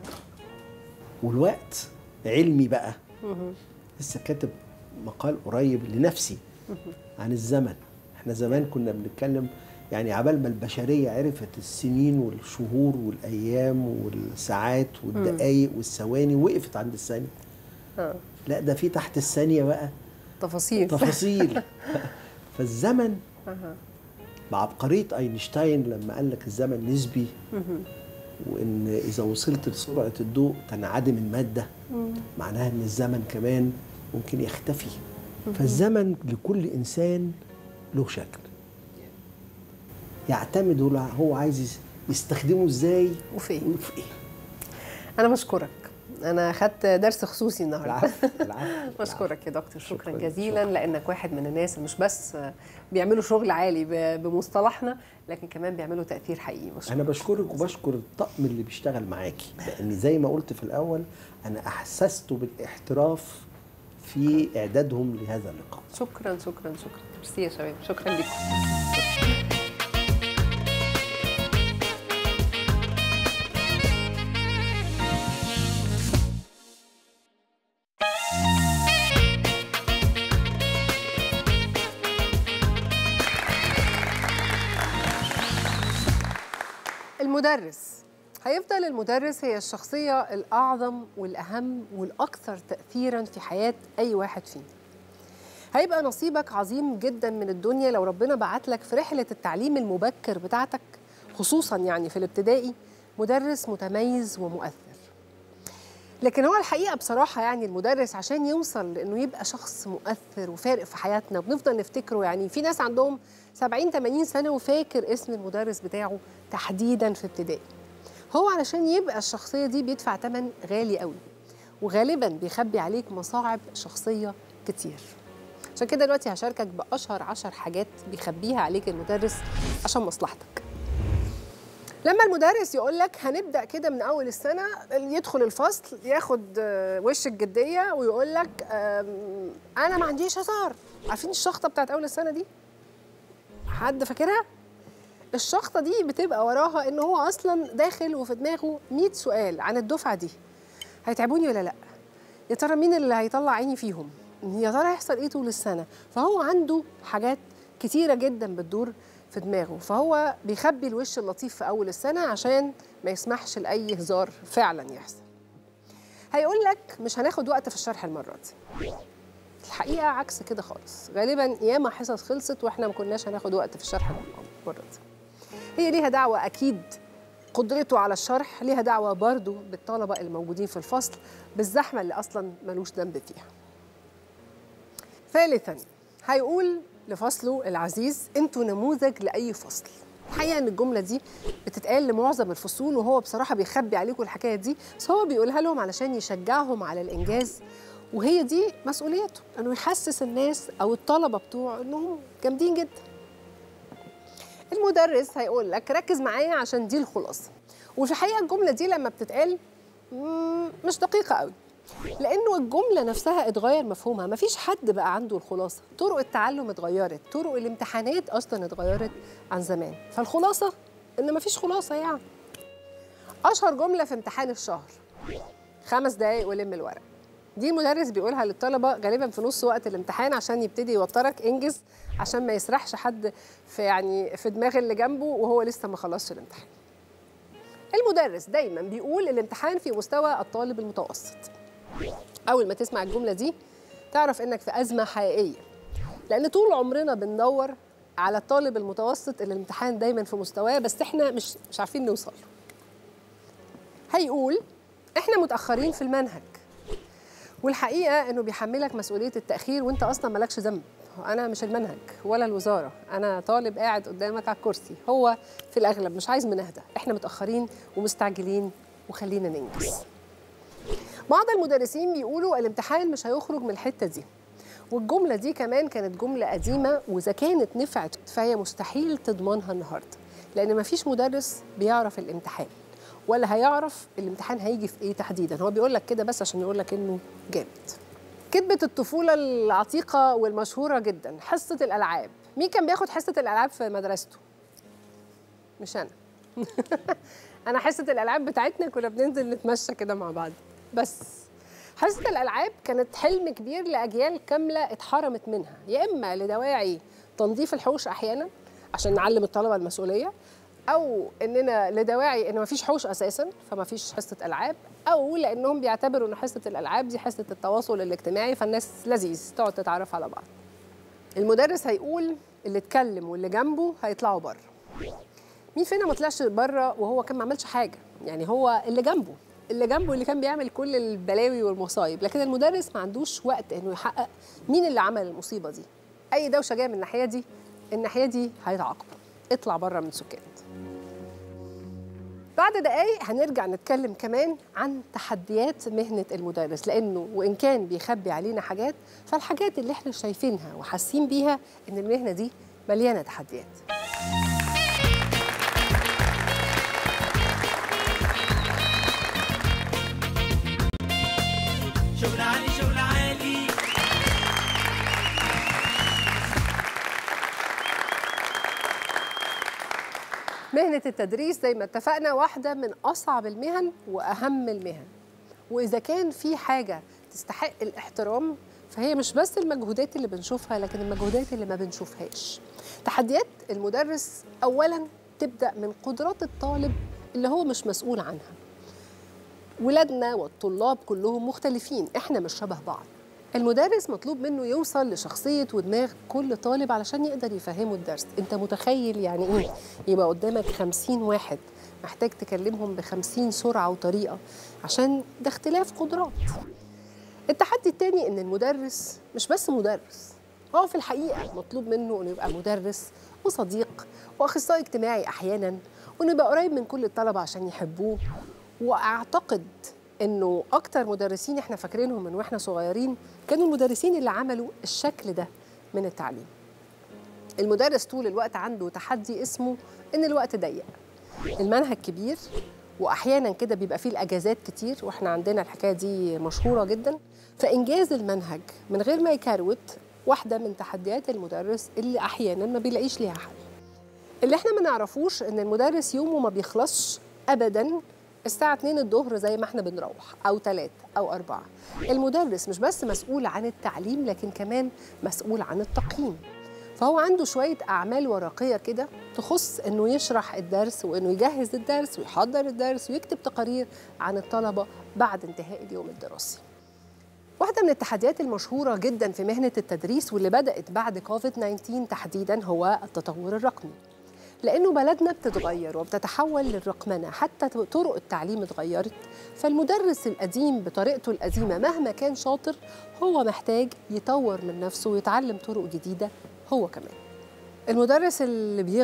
والوقت علمي بقى مهم. لسه كاتب مقال قريب لنفسي عن الزمن احنا زمان كنا بنتكلم يعني عبال ما البشرية عرفت السنين والشهور والأيام والساعات والدقايق والثواني وقفت عند الثانية اه لا ده في تحت الثانية بقى تفاصيل تفاصيل فالزمن أها. بعبقرية أينشتاين لما قال لك الزمن نسبي مهم. وإن إذا وصلت لسرعة الضوء تنعدم المادة مم. معناها ان الزمن كمان ممكن يختفي فالزمن لكل انسان له شكل يعتمد هو- هو عايز يستخدمه ازاي وفي ايه وفي ايه انا بشكرك انا خدت درس خصوصي النهارده العفو العفو بشكرك يا دكتور شكرا, شكراً، جزيلا لانك واحد من الناس اللي مش بس بيعملوا شغل عالي ب- بمصطلحنا لكن كمان بيعملوا تاثير حقيقي بشكرك. انا بشكرك وبشكر الطقم اللي بيشتغل معاكي لان زي ما قلت في الاول انا احسست بالاحتراف في اعدادهم لهذا اللقاء شكرا شكرا شكرا ميرسي يا شباب شكرا لكم المدرس هيفضل المدرس هي الشخصية الأعظم والأهم والأكثر تأثيرا في حياة أي واحد فينا هيبقى نصيبك عظيم جدا من الدنيا لو ربنا بعت لك في رحلة التعليم المبكر بتاعتك خصوصا يعني في الابتدائي مدرس متميز ومؤثر لكن هو الحقيقة بصراحة يعني المدرس عشان يوصل لأنه يبقى شخص مؤثر وفارق في حياتنا وبنفضل نفتكره يعني في ناس عندهم 70 80 سنة وفاكر اسم المدرس بتاعه تحديدا في ابتدائي هو علشان يبقى الشخصية دي بيدفع ثمن غالي قوي وغالبا بيخبي عليك مصاعب شخصية كتير عشان كده دلوقتي هشاركك بأشهر عشر حاجات بيخبيها عليك المدرس عشان مصلحتك لما المدرس يقول لك هنبدا كده من اول السنه يدخل الفصل ياخد آه، وش الجديه ويقول لك آم، انا ما عنديش هزار عارفين الشخطه بتاعت اول السنه دي حد فاكرها الشخطه دي بتبقى وراها ان هو اصلا داخل وفي دماغه 100 سؤال عن الدفعه دي هيتعبوني ولا لا يا ترى مين اللي هيطلع عيني فيهم يا ترى هيحصل ايه طول السنه فهو عنده حاجات كتيره جدا بتدور في دماغه فهو بيخبي الوش اللطيف في اول السنه عشان ما يسمحش لاي هزار فعلا يحصل هيقول لك مش هناخد وقت في الشرح المره دي الحقيقه عكس كده خالص غالبا ياما حصص خلصت واحنا ما كناش هناخد وقت في الشرح المره دي هي ليها دعوه اكيد قدرته على الشرح ليها دعوه برضو بالطلبه الموجودين في الفصل بالزحمه اللي اصلا ملوش ذنب فيها ثالثا هيقول لفصله العزيز انتوا نموذج لاي فصل الحقيقه ان الجمله دي بتتقال لمعظم الفصول وهو بصراحه بيخبي عليكم الحكايه دي بس هو بيقولها لهم علشان يشجعهم على الانجاز وهي دي مسؤوليته انه يحسس الناس او الطلبه بتوعه انهم جامدين جدا المدرس هيقول لك ركز معايا عشان دي الخلاصه وفي الحقيقه الجمله دي لما بتتقال مم، مش دقيقه قوي لانه الجمله نفسها اتغير مفهومها مفيش حد بقى عنده الخلاصه طرق التعلم اتغيرت طرق الامتحانات اصلا اتغيرت عن زمان فالخلاصه ان مفيش خلاصه يعني اشهر جمله في امتحان الشهر خمس دقايق ولم الورق دي المدرس بيقولها للطلبه غالبا في نص وقت الامتحان عشان يبتدي يوترك انجز عشان ما يسرحش حد في يعني في دماغ اللي جنبه وهو لسه ما خلصش الامتحان المدرس دايما بيقول الامتحان في مستوى الطالب المتوسط اول ما تسمع الجمله دي تعرف انك في ازمه حقيقيه لان طول عمرنا بندور على الطالب المتوسط اللي الامتحان دايما في مستواه بس احنا مش مش عارفين نوصل له هيقول احنا متاخرين في المنهج والحقيقه انه بيحملك مسؤوليه التاخير وانت اصلا مالكش ذنب انا مش المنهج ولا الوزاره انا طالب قاعد قدامك على الكرسي هو في الاغلب مش عايز منهدى احنا متاخرين ومستعجلين وخلينا ننجز بعض المدرسين بيقولوا الامتحان مش هيخرج من الحته دي والجمله دي كمان كانت جمله قديمه واذا كانت نفعت فهي مستحيل تضمنها النهارده لان مفيش مدرس بيعرف الامتحان ولا هيعرف الامتحان هيجي في ايه تحديدا هو بيقول لك كده بس عشان يقول لك انه جامد كذبة الطفولة العتيقة والمشهورة جدا حصة الألعاب مين كان بياخد حصة الألعاب في مدرسته؟ مش أنا أنا حصة الألعاب بتاعتنا كنا بننزل نتمشى كده مع بعض بس حصة الألعاب كانت حلم كبير لأجيال كاملة اتحرمت منها يا إما لدواعي تنظيف الحوش أحيانا عشان نعلم الطلبة المسؤولية او اننا لدواعي ان مفيش حوش اساسا فمفيش حصه العاب او لانهم بيعتبروا ان حصه الالعاب دي حصه التواصل الاجتماعي فالناس لذيذ تقعد تتعرف على بعض المدرس هيقول اللي اتكلم واللي جنبه هيطلعوا بره مين فينا ما طلعش بره وهو كان ما عملش حاجه يعني هو اللي جنبه اللي جنبه اللي كان بيعمل كل البلاوي والمصايب لكن المدرس ما عندوش وقت انه يحقق مين اللي عمل المصيبه دي اي دوشه جايه من الناحيه دي الناحيه دي هيتعاقبوا اطلع بره من سكان بعد دقايق هنرجع نتكلم كمان عن تحديات مهنة المدرس لأنه وإن كان بيخبي علينا حاجات فالحاجات اللي احنا شايفينها وحاسين بيها إن المهنة دي مليانة تحديات شغل عالي شغل عالي مهنة التدريس زي ما اتفقنا واحدة من أصعب المهن وأهم المهن وإذا كان في حاجة تستحق الاحترام فهي مش بس المجهودات اللي بنشوفها لكن المجهودات اللي ما بنشوفهاش تحديات المدرس أولا تبدأ من قدرات الطالب اللي هو مش مسؤول عنها ولادنا والطلاب كلهم مختلفين احنا مش شبه بعض المدرس مطلوب منه يوصل لشخصية ودماغ كل طالب علشان يقدر يفهمه الدرس انت متخيل يعني ايه يبقى قدامك خمسين واحد محتاج تكلمهم بخمسين سرعة وطريقة عشان ده اختلاف قدرات التحدي التاني ان المدرس مش بس مدرس هو في الحقيقة مطلوب منه انه يبقى مدرس وصديق واخصائي اجتماعي احيانا وانه يبقى قريب من كل الطلبة عشان يحبوه واعتقد انه اكتر مدرسين احنا فاكرينهم من واحنا صغيرين كانوا المدرسين اللي عملوا الشكل ده من التعليم المدرس طول الوقت عنده تحدي اسمه ان الوقت ضيق المنهج كبير واحيانا كده بيبقى فيه الاجازات كتير واحنا عندنا الحكايه دي مشهوره جدا فانجاز المنهج من غير ما يكروت واحده من تحديات المدرس اللي احيانا ما بيلاقيش ليها حل اللي احنا ما نعرفوش ان المدرس يومه ما بيخلصش ابدا الساعة 2 الظهر زي ما احنا بنروح أو 3 أو 4 المدرس مش بس مسؤول عن التعليم لكن كمان مسؤول عن التقييم فهو عنده شوية أعمال ورقية كده تخص إنه يشرح الدرس وإنه يجهز الدرس ويحضر الدرس ويكتب تقارير عن الطلبة بعد انتهاء اليوم الدراسي واحدة من التحديات المشهورة جدا في مهنة التدريس واللي بدأت بعد كوفيد 19 تحديدا هو التطور الرقمي لأنه بلدنا بتتغير وبتتحول للرقمنة حتى طرق التعليم اتغيرت فالمدرس القديم بطريقته القديمة مهما كان شاطر هو محتاج يطور من نفسه ويتعلم طرق جديدة هو كمان المدرس اللي بيغضب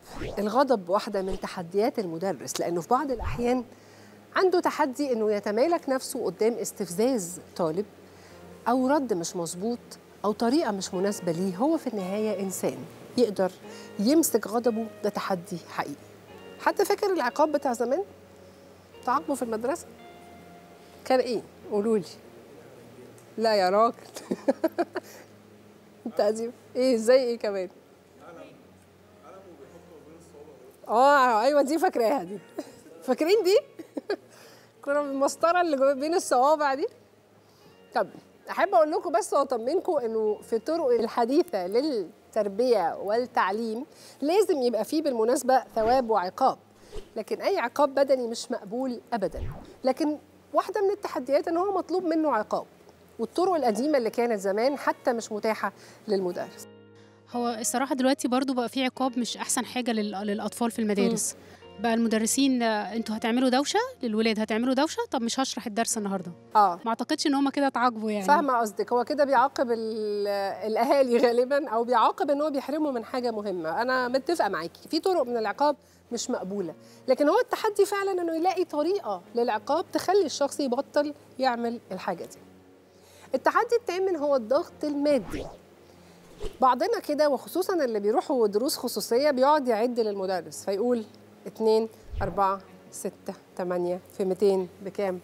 الغضب واحدة من تحديات المدرس لأنه في بعض الأحيان عنده تحدي إنه يتمالك نفسه قدام استفزاز طالب أو رد مش مظبوط أو طريقة مش مناسبة ليه هو في النهاية إنسان يقدر يمسك غضبه ده تحدي حقيقي حتى فاكر العقاب بتاع زمان تعاقبه في المدرسة كان إيه؟ قولوا لي لا يا راجل التأديب إيه إزاي إيه كمان؟ اه ايوه دي فاكراها دي فاكرين دي كنا بالمسطره اللي جوا- بين الصوابع دي طب احب اقول لكم بس واطمنكم انه في الطرق الحديثه للتربيه والتعليم لازم يبقى فيه بالمناسبه ثواب وعقاب لكن اي عقاب بدني مش مقبول ابدا لكن واحده من التحديات ان هو مطلوب منه عقاب والطرق القديمه اللي كانت زمان حتى مش متاحه للمدرس هو الصراحة دلوقتي برضو بقى في عقاب مش أحسن حاجة لل- للأطفال في المدارس بقى المدرسين آه، انتوا هتعملوا دوشة للولاد هتعملوا دوشة طب مش هشرح الدرس النهاردة اه ما أعتقدش إن هما كده اتعاقبوا يعني فاهمه قصدك هو كده بيعاقب ال- الاهالي غالبا او بيعاقب ان هو بيحرمه من حاجه مهمه انا متفقه معاكي في طرق من العقاب مش مقبوله لكن هو التحدي فعلا انه يلاقي طريقه للعقاب تخلي الشخص يبطل يعمل الحاجه دي التحدي الثامن هو الضغط المادي بعضنا كده وخصوصا اللي بيروحوا دروس خصوصيه بيقعد يعد للمدرس فيقول اتنين أربعة ستة تمانية في 200 بكام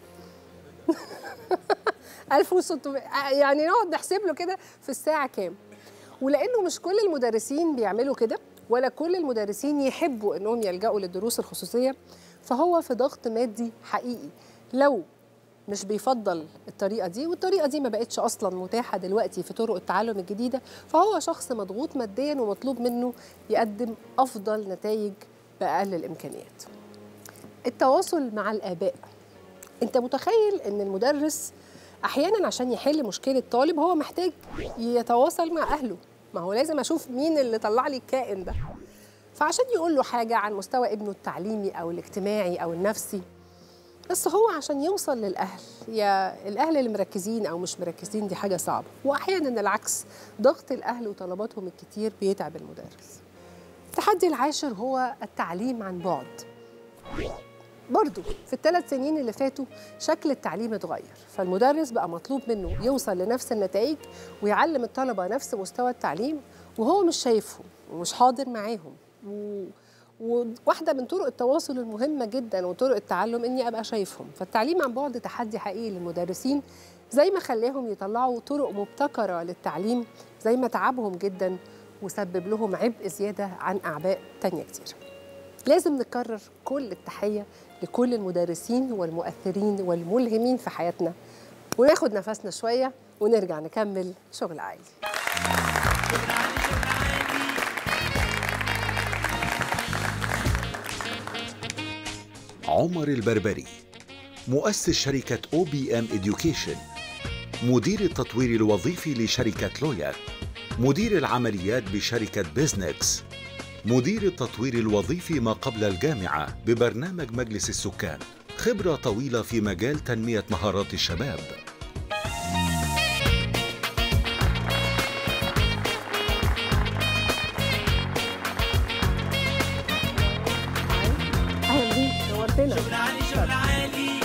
1600 يعني نقعد نحسب له كده في الساعة كام ولأنه مش كل المدرسين بيعملوا كده ولا كل المدرسين يحبوا إنهم يلجأوا للدروس الخصوصية فهو في ضغط مادي حقيقي لو مش بيفضل الطريقة دي والطريقة دي ما بقتش أصلا متاحة دلوقتي في طرق التعلم الجديدة فهو شخص مضغوط ماديا ومطلوب منه يقدم أفضل نتائج بأقل الإمكانيات التواصل مع الآباء أنت متخيل أن المدرس أحيانا عشان يحل مشكلة طالب هو محتاج يتواصل مع أهله ما هو لازم أشوف مين اللي طلع لي الكائن ده فعشان يقول له حاجة عن مستوى ابنه التعليمي أو الاجتماعي أو النفسي بس هو عشان يوصل للأهل يا الأهل اللي مركزين أو مش مركزين دي حاجة صعبة وأحيانا العكس ضغط الأهل وطلباتهم الكتير بيتعب المدرس التحدي العاشر هو التعليم عن بعد برضو في الثلاث سنين اللي فاتوا شكل التعليم اتغير فالمدرس بقى مطلوب منه يوصل لنفس النتائج ويعلم الطلبة نفس مستوى التعليم وهو مش شايفهم ومش حاضر معاهم و... وواحدة من طرق التواصل المهمة جدا وطرق التعلم إني أبقى شايفهم فالتعليم عن بعد تحدي حقيقي للمدرسين زي ما خلاهم يطلعوا طرق مبتكرة للتعليم زي ما تعبهم جدا وسبب لهم عبء زيادة عن أعباء تانية كتير لازم نكرر كل التحية لكل المدرسين والمؤثرين والملهمين في حياتنا وناخد نفسنا شوية ونرجع نكمل شغل عائلي عمر البربري مؤسس شركة او بي ام Education مدير التطوير الوظيفي لشركة لويا مدير العمليات بشركة بيزنكس مدير التطوير الوظيفي ما قبل الجامعة ببرنامج مجلس السكان خبرة طويلة في مجال تنمية مهارات الشباب أهلا بيك نورتنا شغل عالي شغل عالي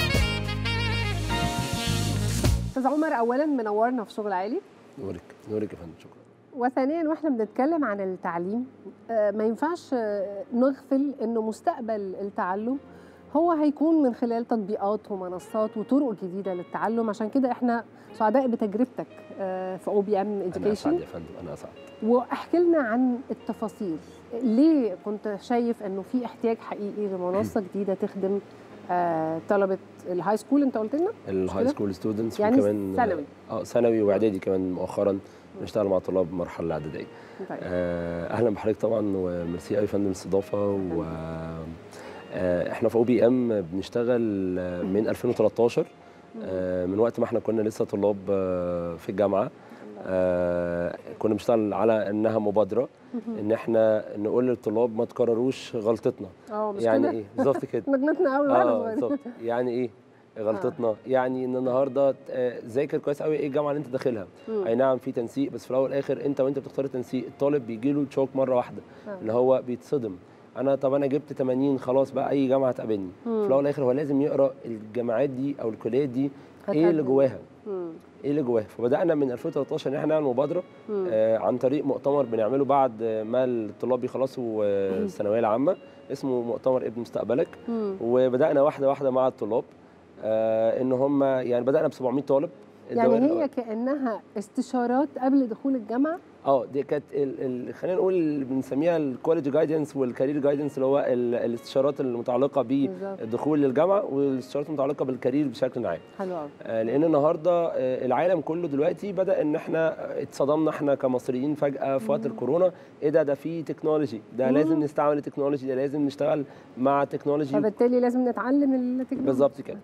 أستاذ عمر أولا منورنا في شغل عالي نورك نورك يا فندم شكرا وثانيا واحنا بنتكلم عن التعليم آه، ما ينفعش آه، نغفل انه مستقبل التعلم هو هيكون من خلال تطبيقات ومنصات وطرق جديده للتعلم عشان كده احنا سعداء بتجربتك آه، في او بي ام انا اسعد اديوكيشن يا فندم انا اسعد واحكي لنا عن التفاصيل ليه كنت شايف انه في احتياج حقيقي لمنصه جديده تخدم آه، طلبه الهاي سكول انت قلت لنا الهاي كده؟ سكول ستودنتس يعني وكمان ثانوي. اه ثانوي واعدادي كمان مؤخرا بنشتغل مع طلاب المرحله الاعداديه طيب. آه، اهلا بحضرتك طبعا وميرسي قوي يا فندم الاستضافه و آه، احنا في او بي ام بنشتغل آه، من 2013 آه، من وقت ما احنا كنا لسه طلاب آه، في الجامعه آه، كنا بنشتغل على انها مبادره ان احنا نقول للطلاب ما تكرروش غلطتنا اه مش يعني كده؟ ايه بالظبط كده مجنتنا قوي واحنا اه صغيرين بالظبط يعني ايه غلطتنا يعني ان النهارده آه، ذاكر كويس قوي ايه الجامعه اللي انت داخلها مم. اي نعم في تنسيق بس في الاول والاخر انت وانت بتختار التنسيق الطالب بيجي له الشوك مره واحده آه. اللي هو بيتصدم انا طب انا جبت 80 خلاص بقى اي جامعه هتقابلني في مم. الاول والاخر هو لازم يقرا الجامعات دي او الكليات دي ايه اللي هتقدم. جواها مم. ايه اللي جواها فبدانا من 2013 ان احنا نعمل مبادره مم. آه عن طريق مؤتمر بنعمله بعد ما الطلاب بيخلصوا آه، الثانويه العامه اسمه مؤتمر ابن مستقبلك مم. وبدانا واحده واحده مع الطلاب آه ان هم يعني بدانا ب 700 طالب يعني الدوائر هي كانها استشارات قبل دخول الجامعه اه دي كانت ال- ال- خلينا نقول اللي بنسميها الكواليتي جايدنس والكارير جايدنس اللي هو ال- الاستشارات المتعلقه بالظبط. بالدخول للجامعه والاستشارات المتعلقه بالكارير بشكل عام حلو قوي آه، لان النهارده آه، العالم كله دلوقتي بدا ان احنا اتصدمنا احنا كمصريين فجاه في وقت الكورونا ايه ده ده في تكنولوجي ده مم. لازم نستعمل التكنولوجي ده لازم نشتغل مع تكنولوجي فبالتالي لازم نتعلم التكنولوجيا بالظبط كده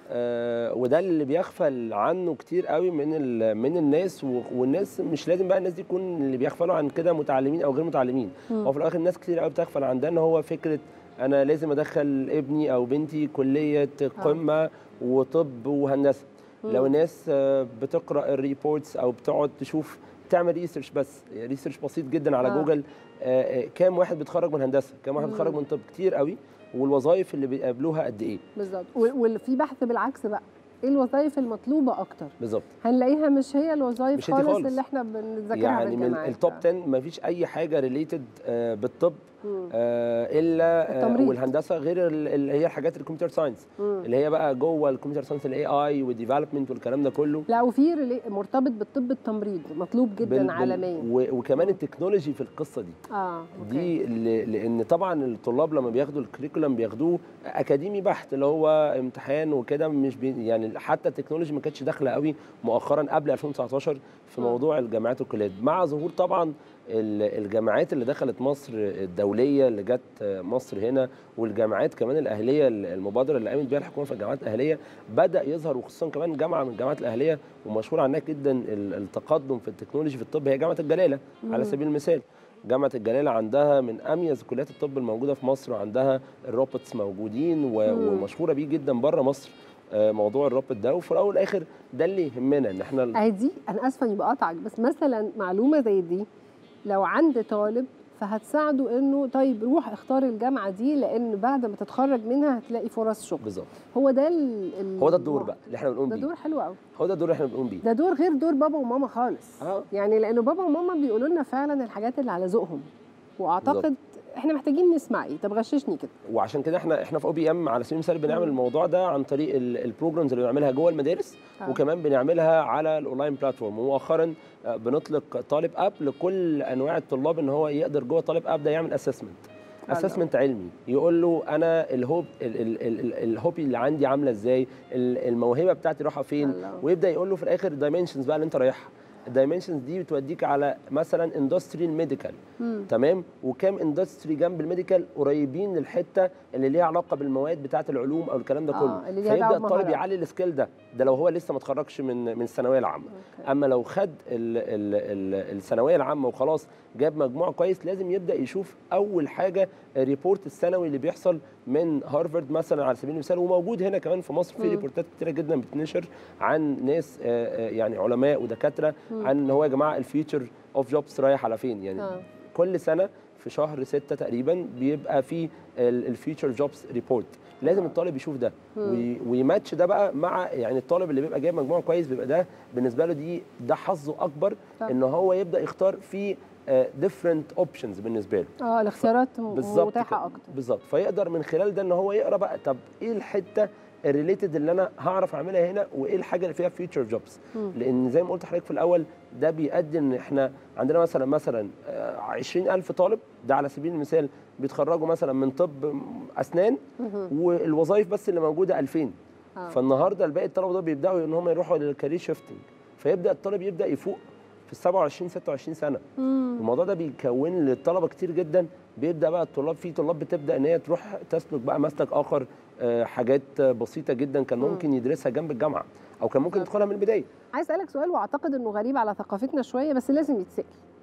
آه وده اللي بيغفل عنه كتير قوي من ال- من الناس و- والناس مش لازم بقى الناس دي تكون اللي بيغفلوا عن كده متعلمين او غير متعلمين مم. هو في الاخر الناس كتير قوي بتغفل عن ده ان هو فكره انا لازم ادخل ابني او بنتي كليه قمه وطب وهندسه مم. لو الناس آه، بتقرا الريبورتس او بتقعد تشوف تعمل ريسيرش بس ريسيرش بسيط جدا على آه. جوجل آه، آه، كام واحد بيتخرج من هندسه كام واحد مم. بيتخرج من طب كتير قوي والوظائف اللي بيقابلوها قد ايه بالظبط وفي بحث بالعكس بقى ايه الوظائف المطلوبه اكتر بالظبط هنلاقيها مش هي الوظائف مش هي خالص, خالص. اللي احنا بنذاكرها في يعني من الجامعات التوب 10 ما فيش اي حاجه ريليتد بالطب مم. آه، الا آه، التمريض. والهندسه غير ال- اللي هي الحاجات الكمبيوتر ساينس مم. اللي هي بقى جوه الكمبيوتر ساينس الاي اي والديفلوبمنت والكلام ده كله لا وفي ريلي- مرتبط بالطب التمريض مطلوب جدا بال- بال- عالميا و- وكمان التكنولوجي في القصه دي اه أوكي. دي ل- لان طبعا الطلاب لما بياخدوا الكريكولم بياخدوه اكاديمي بحت اللي هو امتحان وكده مش بي يعني حتى التكنولوجي ما كانتش داخله قوي مؤخرا قبل 2019 في مم. موضوع الجامعات والكليات مع ظهور طبعا ال- الجامعات اللي دخلت مصر الدوليه اللي جت مصر هنا والجامعات كمان الاهليه المبادره اللي قامت بيها الحكومه في الجامعات الاهليه بدا يظهر وخصوصا كمان جامعه من الجامعات الاهليه ومشهور عنها جدا ال- التقدم في التكنولوجي في الطب هي جامعه الجلاله على مم. سبيل المثال جامعه الجلاله عندها من اميز كليات الطب الموجوده في مصر وعندها الروبوتس موجودين و- مم. ومشهوره بيه جدا بره مصر آه، موضوع الروبوت ده وفي الاول والاخر ده اللي يهمنا ان احنا اهي دي انا اسفه اني بقاطعك بس مثلا معلومه زي دي لو عند طالب فهتساعده انه طيب روح اختار الجامعه دي لان بعد ما تتخرج منها هتلاقي فرص شغل بالظبط هو ده ال... ال- هو ده الدور بقى اللي احنا بنقوم ده بيه دور حلو قوي هو ده الدور اللي احنا بنقوم بيه ده دور غير دور بابا وماما خالص اه يعني لانه بابا وماما بيقولوا لنا فعلا الحاجات اللي على ذوقهم واعتقد احنا محتاجين نسمع ايه طب غششني كده وعشان كده احنا احنا في او بي ام على سبيل المثال بنعمل مم. الموضوع ده عن طريق ال- البروجرامز اللي بنعملها جوه المدارس آه. وكمان بنعملها على الاونلاين بلاتفورم ومؤخرا آه، بنطلق طالب اب لكل انواع الطلاب ان هو يقدر جوه طالب اب ده يعمل اسسمنت الله. اسسمنت علمي يقول له انا الهوب ال- ال- ال- ال- الهوبي اللي عندي عامله ازاي ال- الموهبه بتاعتي رايحه فين الله. ويبدا يقول له في الاخر الدايمنشنز بقى اللي انت رايحها الدايمنشنز دي بتوديك على مثلا اندستريال ميديكال مم. تمام وكام اندستري جنب الميديكال قريبين للحته اللي ليها علاقه بالمواد بتاعه العلوم او الكلام ده آه، كله اللي ليها دعوة فيبدا الطالب بمهارات. يعلي السكيل ده ده لو هو لسه ما اتخرجش من من الثانويه العامه أوكي. اما لو خد ال ال ال الثانويه العامه وخلاص جاب مجموع كويس لازم يبدا يشوف اول حاجه الريبورت السنوي اللي بيحصل من هارفارد مثلا على سبيل المثال وموجود هنا كمان في مصر في مم. ريبورتات كتيره جدا بتنشر عن ناس آه، آه، يعني علماء ودكاتره مم. عن ان هو يا جماعه الفيوتشر اوف جوبز رايح على فين يعني آه. كل سنه في شهر ستة تقريبا بيبقى في الفيوتشر جوبز ريبورت لازم الطالب يشوف ده مم. وي- ويماتش ده بقى مع يعني الطالب اللي بيبقى جايب مجموع كويس بيبقى ده بالنسبه له دي ده حظه اكبر صح. ان هو يبدا يختار في ديفرنت اوبشنز بالنسبه له اه الاختيارات م- بالظبط متاحه كده. اكتر بالظبط فيقدر من خلال ده ان هو يقرا بقى طب ايه الحته الريليتد اللي انا هعرف اعملها هنا وايه الحاجه اللي فيها فيوتشر جوبز مم. لان زي ما قلت لحضرتك في الاول ده بيؤدي ان احنا عندنا مثلا مثلا آه، 20000 طالب ده على سبيل المثال بيتخرجوا مثلا من طب اسنان مهم. والوظائف بس اللي موجوده 2000 آه. فالنهارده الباقي الطلبه دول بيبداوا ان هم يروحوا للكارير شيفتنج فيبدا الطالب يبدا يفوق في ال 27 26 سنه مم. الموضوع ده بيكون للطلبه كتير جدا بيبدا بقى الطلاب في طلاب بتبدا ان هي تروح تسلك بقى مسلك اخر آه، حاجات بسيطه جدا كان مم. ممكن يدرسها جنب الجامعه او كان ممكن بالظبط. يدخلها من البدايه عايز اسالك سؤال واعتقد انه غريب على ثقافتنا شويه بس لازم يتسال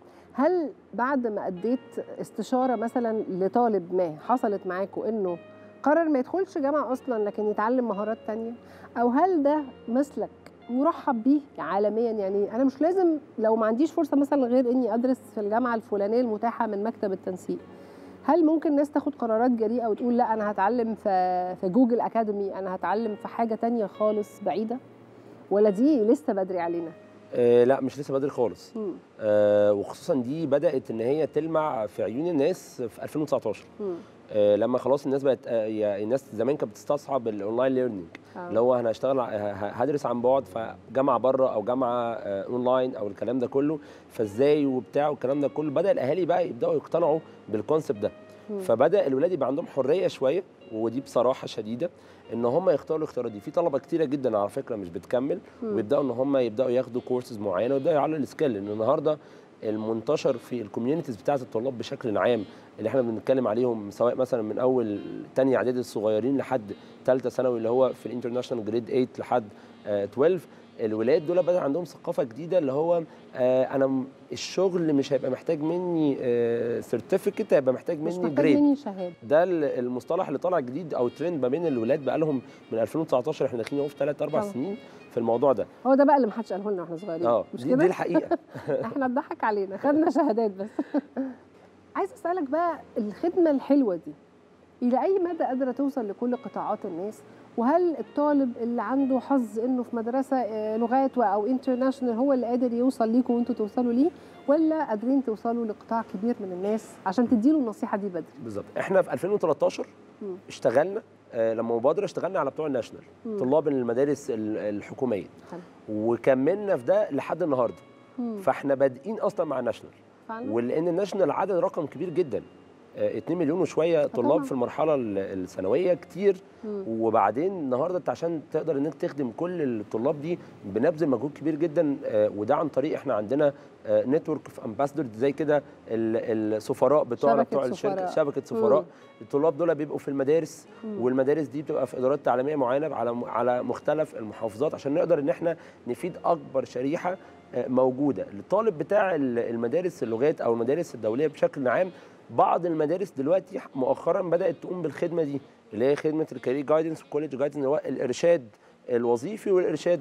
هل بعد ما اديت استشاره مثلا لطالب ما حصلت معاكم انه قرر ما يدخلش جامعه اصلا لكن يتعلم مهارات تانية او هل ده مسلك مرحب بيه عالميا يعني انا مش لازم لو ما عنديش فرصه مثلا غير اني ادرس في الجامعه الفلانيه المتاحه من مكتب التنسيق هل ممكن ناس تاخد قرارات جريئه وتقول لا انا هتعلم في في جوجل اكاديمي انا هتعلم في حاجه تانية خالص بعيده ولا دي لسه بدري علينا آه لا مش لسه بدري خالص مم. آه وخصوصا دي بدات ان هي تلمع في عيون الناس في 2019 مم. آه لما خلاص الناس بقت آه يعني الناس زمان كانت بتستصعب الاونلاين ليرنينج آه. اللي هو انا هشتغل ع- ه- هدرس عن بعد فجامعه بره او جامعه آه اونلاين او الكلام ده كله فازاي وبتاع والكلام ده كله بدا الاهالي بقى يبداوا يقتنعوا بالكونسبت ده مم. فبدا الولاد يبقى عندهم حريه شويه ودي بصراحه شديده ان هم يختاروا الاختيارات دي في طلبه كتيره جدا على فكره مش بتكمل مم. ويبداوا ان هم يبداوا ياخدوا كورسز معينه ويبداوا يعلوا السكيل لان النهارده المنتشر في الكوميونيتيز بتاعه الطلاب بشكل عام اللي احنا بنتكلم عليهم سواء مثلا من اول تاني اعدادي الصغيرين لحد ثالثه ثانوي اللي هو في الانترناشونال جريد 8 لحد آه، 12 الولاد دول بدا عندهم ثقافه جديده اللي هو آه، انا م- الشغل مش هيبقى محتاج مني سيرتيفيكت هيبقى محتاج مش مني محتاج جريد مني شهاده ده ال- المصطلح اللي طالع جديد او ترند ما بين الولاد بقى لهم من 2019 احنا داخلين اهو في 3 4 طبعا. سنين في الموضوع ده هو ده بقى اللي محدش قاله لنا واحنا صغيرين اه مش دي, كده دي الحقيقه احنا اتضحك علينا خدنا شهادات بس عايز اسالك بقى الخدمه الحلوه دي الى اي مدى قادره توصل لكل قطاعات الناس وهل الطالب اللي عنده حظ انه في مدرسه آه، لغات و- او انترناشونال هو اللي قادر يوصل ليكم وانتوا توصلوا ليه ولا قادرين توصلوا لقطاع كبير من الناس عشان تديله النصيحه دي بدري بالظبط احنا في 2013 مم. اشتغلنا آه، لما مبادره اشتغلنا على بتوع الناشونال مم. طلاب المدارس ال- الحكوميه حلو. وكملنا في ده لحد النهارده مم. فاحنا بادئين اصلا مع الناشونال فعلا ولان الناشونال عدد رقم كبير جدا آه، 2 مليون وشويه طبعاً. طلاب في المرحله ال- الثانويه كتير مم. وبعدين النهارده انت عشان تقدر انك تخدم كل الطلاب دي بنبذل مجهود كبير جدا آه، وده عن طريق احنا عندنا نتورك في امباسدور زي كده ال- السفراء بتوعنا شبكة بتوع الشركه سفراء. شبكه سفراء مم. الطلاب دول بيبقوا في المدارس مم. والمدارس دي بتبقى في ادارات تعليميه معينه على على مختلف المحافظات عشان نقدر ان احنا نفيد اكبر شريحه آه، موجوده الطالب بتاع ال- المدارس اللغات او المدارس الدوليه بشكل عام بعض المدارس دلوقتي مؤخرا بدات تقوم بالخدمه دي اللي هي خدمه الكارير جايدنس والكوليدج جايدنس اللي هو الارشاد الوظيفي والارشاد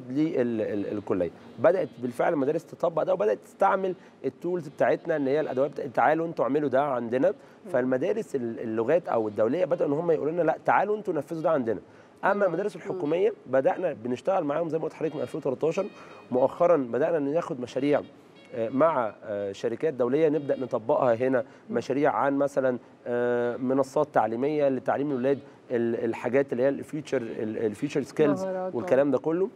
للكليه بدات بالفعل المدارس تطبق ده وبدات تستعمل التولز بتاعتنا ان هي الادوات بتاعت تعالوا انتوا اعملوا ده عندنا فالمدارس ال- اللغات او الدوليه بداوا ان هم يقولوا لنا لا تعالوا انتوا نفذوا ده عندنا اما المدارس الحكوميه بدانا بنشتغل معاهم زي ما قلت لحضرتك من 2013 مؤخرا بدانا ناخد مشاريع آه، مع آه، شركات دوليه نبدا نطبقها هنا مشاريع عن مثلا آه، منصات تعليميه لتعليم الاولاد ال- الحاجات اللي هي الفيوتشر الفيوتشر سكيلز مهارات، والكلام ده كله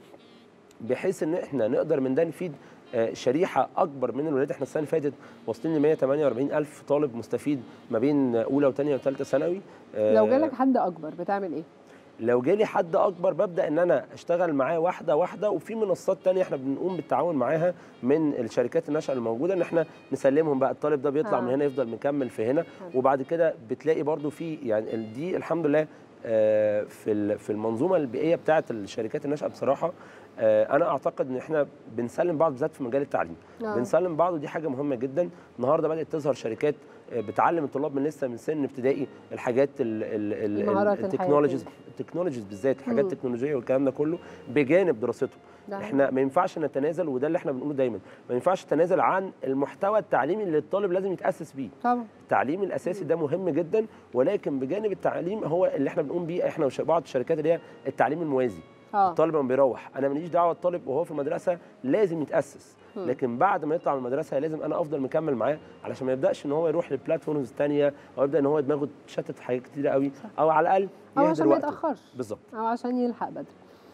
بحيث ان احنا نقدر من ده نفيد آه، شريحه اكبر من الولاد احنا السنه اللي فاتت واصلين ل 148 الف طالب مستفيد ما بين اولى وثانيه وثالثه ثانوي آه، لو جالك حد اكبر بتعمل ايه لو جالي حد اكبر ببدا ان انا اشتغل معاه واحده واحده وفي منصات تانية احنا بنقوم بالتعاون معاها من الشركات الناشئه الموجوده ان احنا نسلمهم بقى الطالب ده بيطلع آه. من هنا يفضل مكمل في هنا وبعد كده بتلاقي برضو في يعني ال- دي الحمد لله آه، في ال- في المنظومه البيئيه بتاعه الشركات الناشئه بصراحه آه، انا اعتقد ان احنا بنسلم بعض بالذات في مجال التعليم آه. بنسلم بعض ودي حاجه مهمه جدا النهارده بدات تظهر شركات آه، بتعلم الطلاب من لسه من سن ابتدائي الحاجات ال- ال- ال- المهارات التكنولوجيز الحياتية. التكنولوجيز بالذات الحاجات مم. التكنولوجيه والكلام ده كله بجانب دراسته ده احنا ما ينفعش نتنازل وده اللي احنا بنقوله دايما ما ينفعش نتنازل عن المحتوى التعليمي اللي الطالب لازم يتاسس بيه طبعا التعليم الاساسي ده مهم جدا ولكن بجانب التعليم هو اللي احنا بنقوم بيه احنا وبعض الشركات اللي هي التعليم الموازي اه الطالب لما بيروح انا ماليش دعوه الطالب وهو في المدرسه لازم يتاسس مم. لكن بعد ما يطلع من المدرسه لازم انا افضل مكمل معاه علشان ما يبداش ان هو يروح للبلاتفورمز الثانيه او يبدا ان هو دماغه تشتت في حاجات كتيره قوي او على الاقل او يهدر عشان ما وقته. يتاخرش بالظبط او عشان يلحق بدري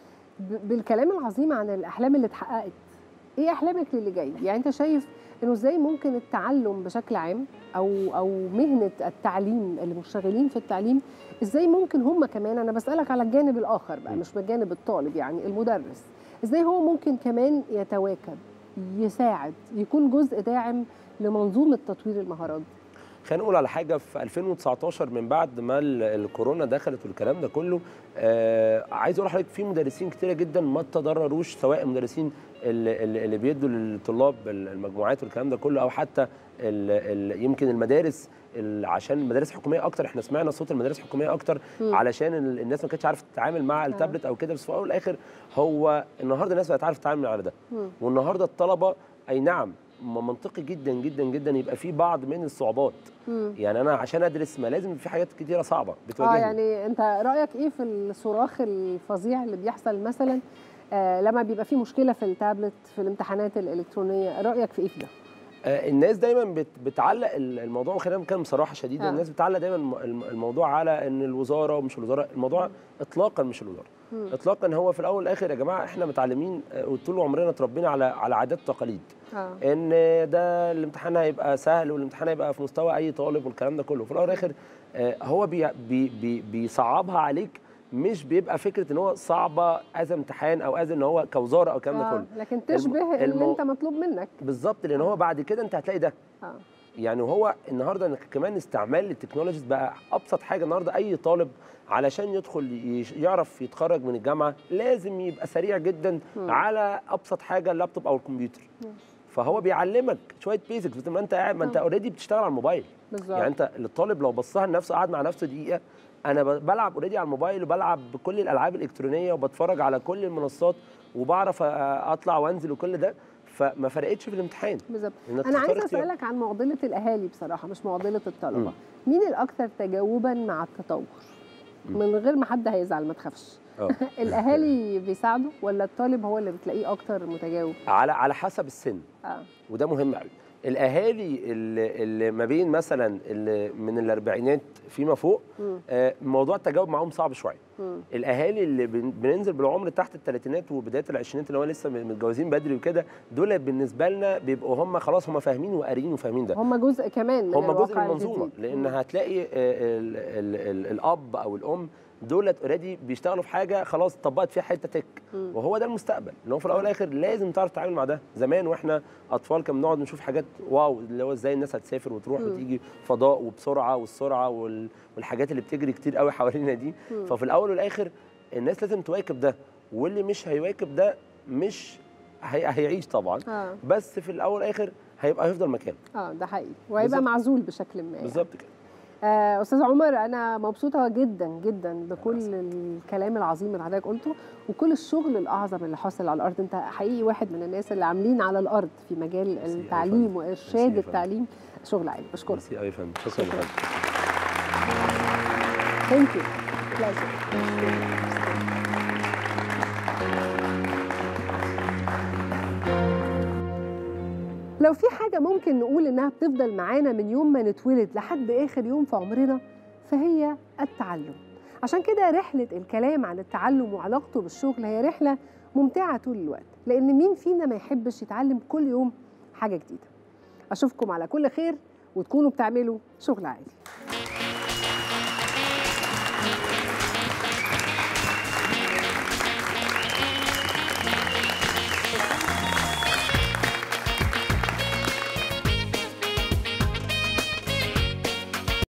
ب- بالكلام العظيم عن الاحلام اللي اتحققت ايه احلامك للي جاي يعني انت شايف انه ازاي ممكن التعلم بشكل عام او او مهنه التعليم اللي مشتغلين في التعليم ازاي ممكن هم كمان انا بسالك على الجانب الاخر بقى مش بجانب الطالب يعني المدرس ازاي هو ممكن كمان يتواكب يساعد يكون جزء داعم لمنظومه تطوير المهارات دي خلينا نقول على حاجه في 2019 من بعد ما ال- الكورونا دخلت والكلام ده كله آه عايز اقول لحضرتك في مدرسين كتيره جدا ما تضرروش سواء المدرسين اللي, اللي اللي بيدوا للطلاب المجموعات والكلام ده كله او حتى ال ال يمكن المدارس ال- عشان المدارس الحكوميه اكتر احنا سمعنا صوت المدارس الحكوميه اكتر مم. علشان ال- الناس ما كانتش عارفه تتعامل مع التابلت او كده بس في الاول والاخر هو النهارده الناس بقت عارفه تتعامل على ده مم. والنهارده الطلبه اي نعم م- منطقي جدا جدا جدا يبقى في بعض من الصعوبات مم. يعني انا عشان ادرس ما لازم في حاجات كتيره صعبه اه بتواجهني يعني انت رايك ايه في الصراخ الفظيع اللي بيحصل مثلا آه لما بيبقى في مشكله في التابلت في الامتحانات الالكترونيه رايك في ايه في ده آه، الناس دايما بت بتعلق ال- الموضوع وخلينا نتكلم بصراحه شديده آه. الناس بتعلق دايما الم- الم- الموضوع على ان الوزاره ومش الوزاره الموضوع اطلاقا مش الوزاره مم. اطلاقا هو في الاول والاخر يا جماعه احنا متعلمين آه، وطول عمرنا اتربينا على على عادات وتقاليد اه ان ده الامتحان هيبقى سهل والامتحان هيبقى في مستوى اي طالب والكلام ده كله في الاول والاخر آه، هو بي بي بي بيصعبها عليك مش بيبقى فكره ان هو صعبه از امتحان او از ان هو كوزاره او الكلام ده آه، كله لكن تشبه اللي المو- انت مطلوب منك بالظبط لان هو بعد كده انت هتلاقي ده اه يعني هو النهارده إنك كمان استعمال التكنولوجيز بقى ابسط حاجه النهارده اي طالب علشان يدخل يش- يعرف يتخرج من الجامعه لازم يبقى سريع جدا مم. على ابسط حاجه اللابتوب او الكمبيوتر مم. فهو بيعلمك شويه بيزكس بس ما انت قاعد ما انت آه. اوريدي بتشتغل على الموبايل بالظبط يعني انت الطالب لو بصها لنفسه قعد مع نفسه دقيقه انا ب- بلعب اوريدي على الموبايل وبلعب بكل الالعاب الالكترونيه وبتفرج على كل المنصات وبعرف أ- اطلع وانزل وكل ده فما فرقتش في الامتحان بالظبط إنك انا تختار عايزه اختيار. اسالك عن معضله الاهالي بصراحه مش معضله الطلبه مم. مين الاكثر تجاوبا مع التطور مم. من غير ما حد هيزعل ما تخافش اه الاهالي بيساعدوا ولا الطالب هو اللي بتلاقيه اكتر متجاوب على على حسب السن اه وده مهم قوي الاهالي اللي, اللي ما بين مثلا اللي من الاربعينات فيما فوق مم. آه، موضوع التجاوب معاهم صعب شويه مم. الاهالي اللي بن- بننزل بالعمر تحت الثلاثينات وبدايه العشرينات اللي هو لسه متجوزين بدري وكده دول بالنسبه لنا بيبقوا هم خلاص هم فاهمين وقاريين وفاهمين ده هم جزء كمان من هم جزء من الواقع المنظومه الجديد. لان مم. هتلاقي آه، ال ال ال الاب او الام دولت اوريدي بيشتغلوا في حاجه خلاص طبقت فيها حته تك مم. وهو ده المستقبل اللي هو في الاول والاخر لازم تعرف تتعامل مع ده زمان واحنا اطفال كنا بنقعد نشوف حاجات واو اللي هو ازاي الناس هتسافر وتروح مم. وتيجي فضاء وبسرعه والسرعه وال- والحاجات اللي بتجري كتير قوي حوالينا دي مم. ففي الاول والاخر الناس لازم تواكب ده واللي مش هيواكب ده مش هي هيعيش طبعا اه بس في الاول والاخر هيبقى هيفضل مكانه اه ده حقيقي وهيبقى بالظبط. معزول بشكل ما يعني. بالظبط كده آه استاذ عمر انا مبسوطه جدا جدا بكل الكلام العظيم اللي حضرتك قلته وكل الشغل الاعظم اللي حاصل على الارض انت حقيقي واحد من الناس اللي عاملين على الارض في مجال أوي يا التعليم فندم. وارشاد ميرسي يا التعليم شغل عالي بشكرك ميرسي قوي يا فندم شكرا يا فندم ثانك يو بليجر لو في حاجة ممكن نقول إنها بتفضل معانا من يوم ما نتولد لحد آخر يوم في عمرنا فهي التعلم عشان كده رحلة الكلام عن التعلم وعلاقته بالشغل هي رحلة ممتعة طول الوقت لأن مين فينا ما يحبش يتعلم كل يوم حاجة جديدة أشوفكم على كل خير وتكونوا بتعملوا شغل عالي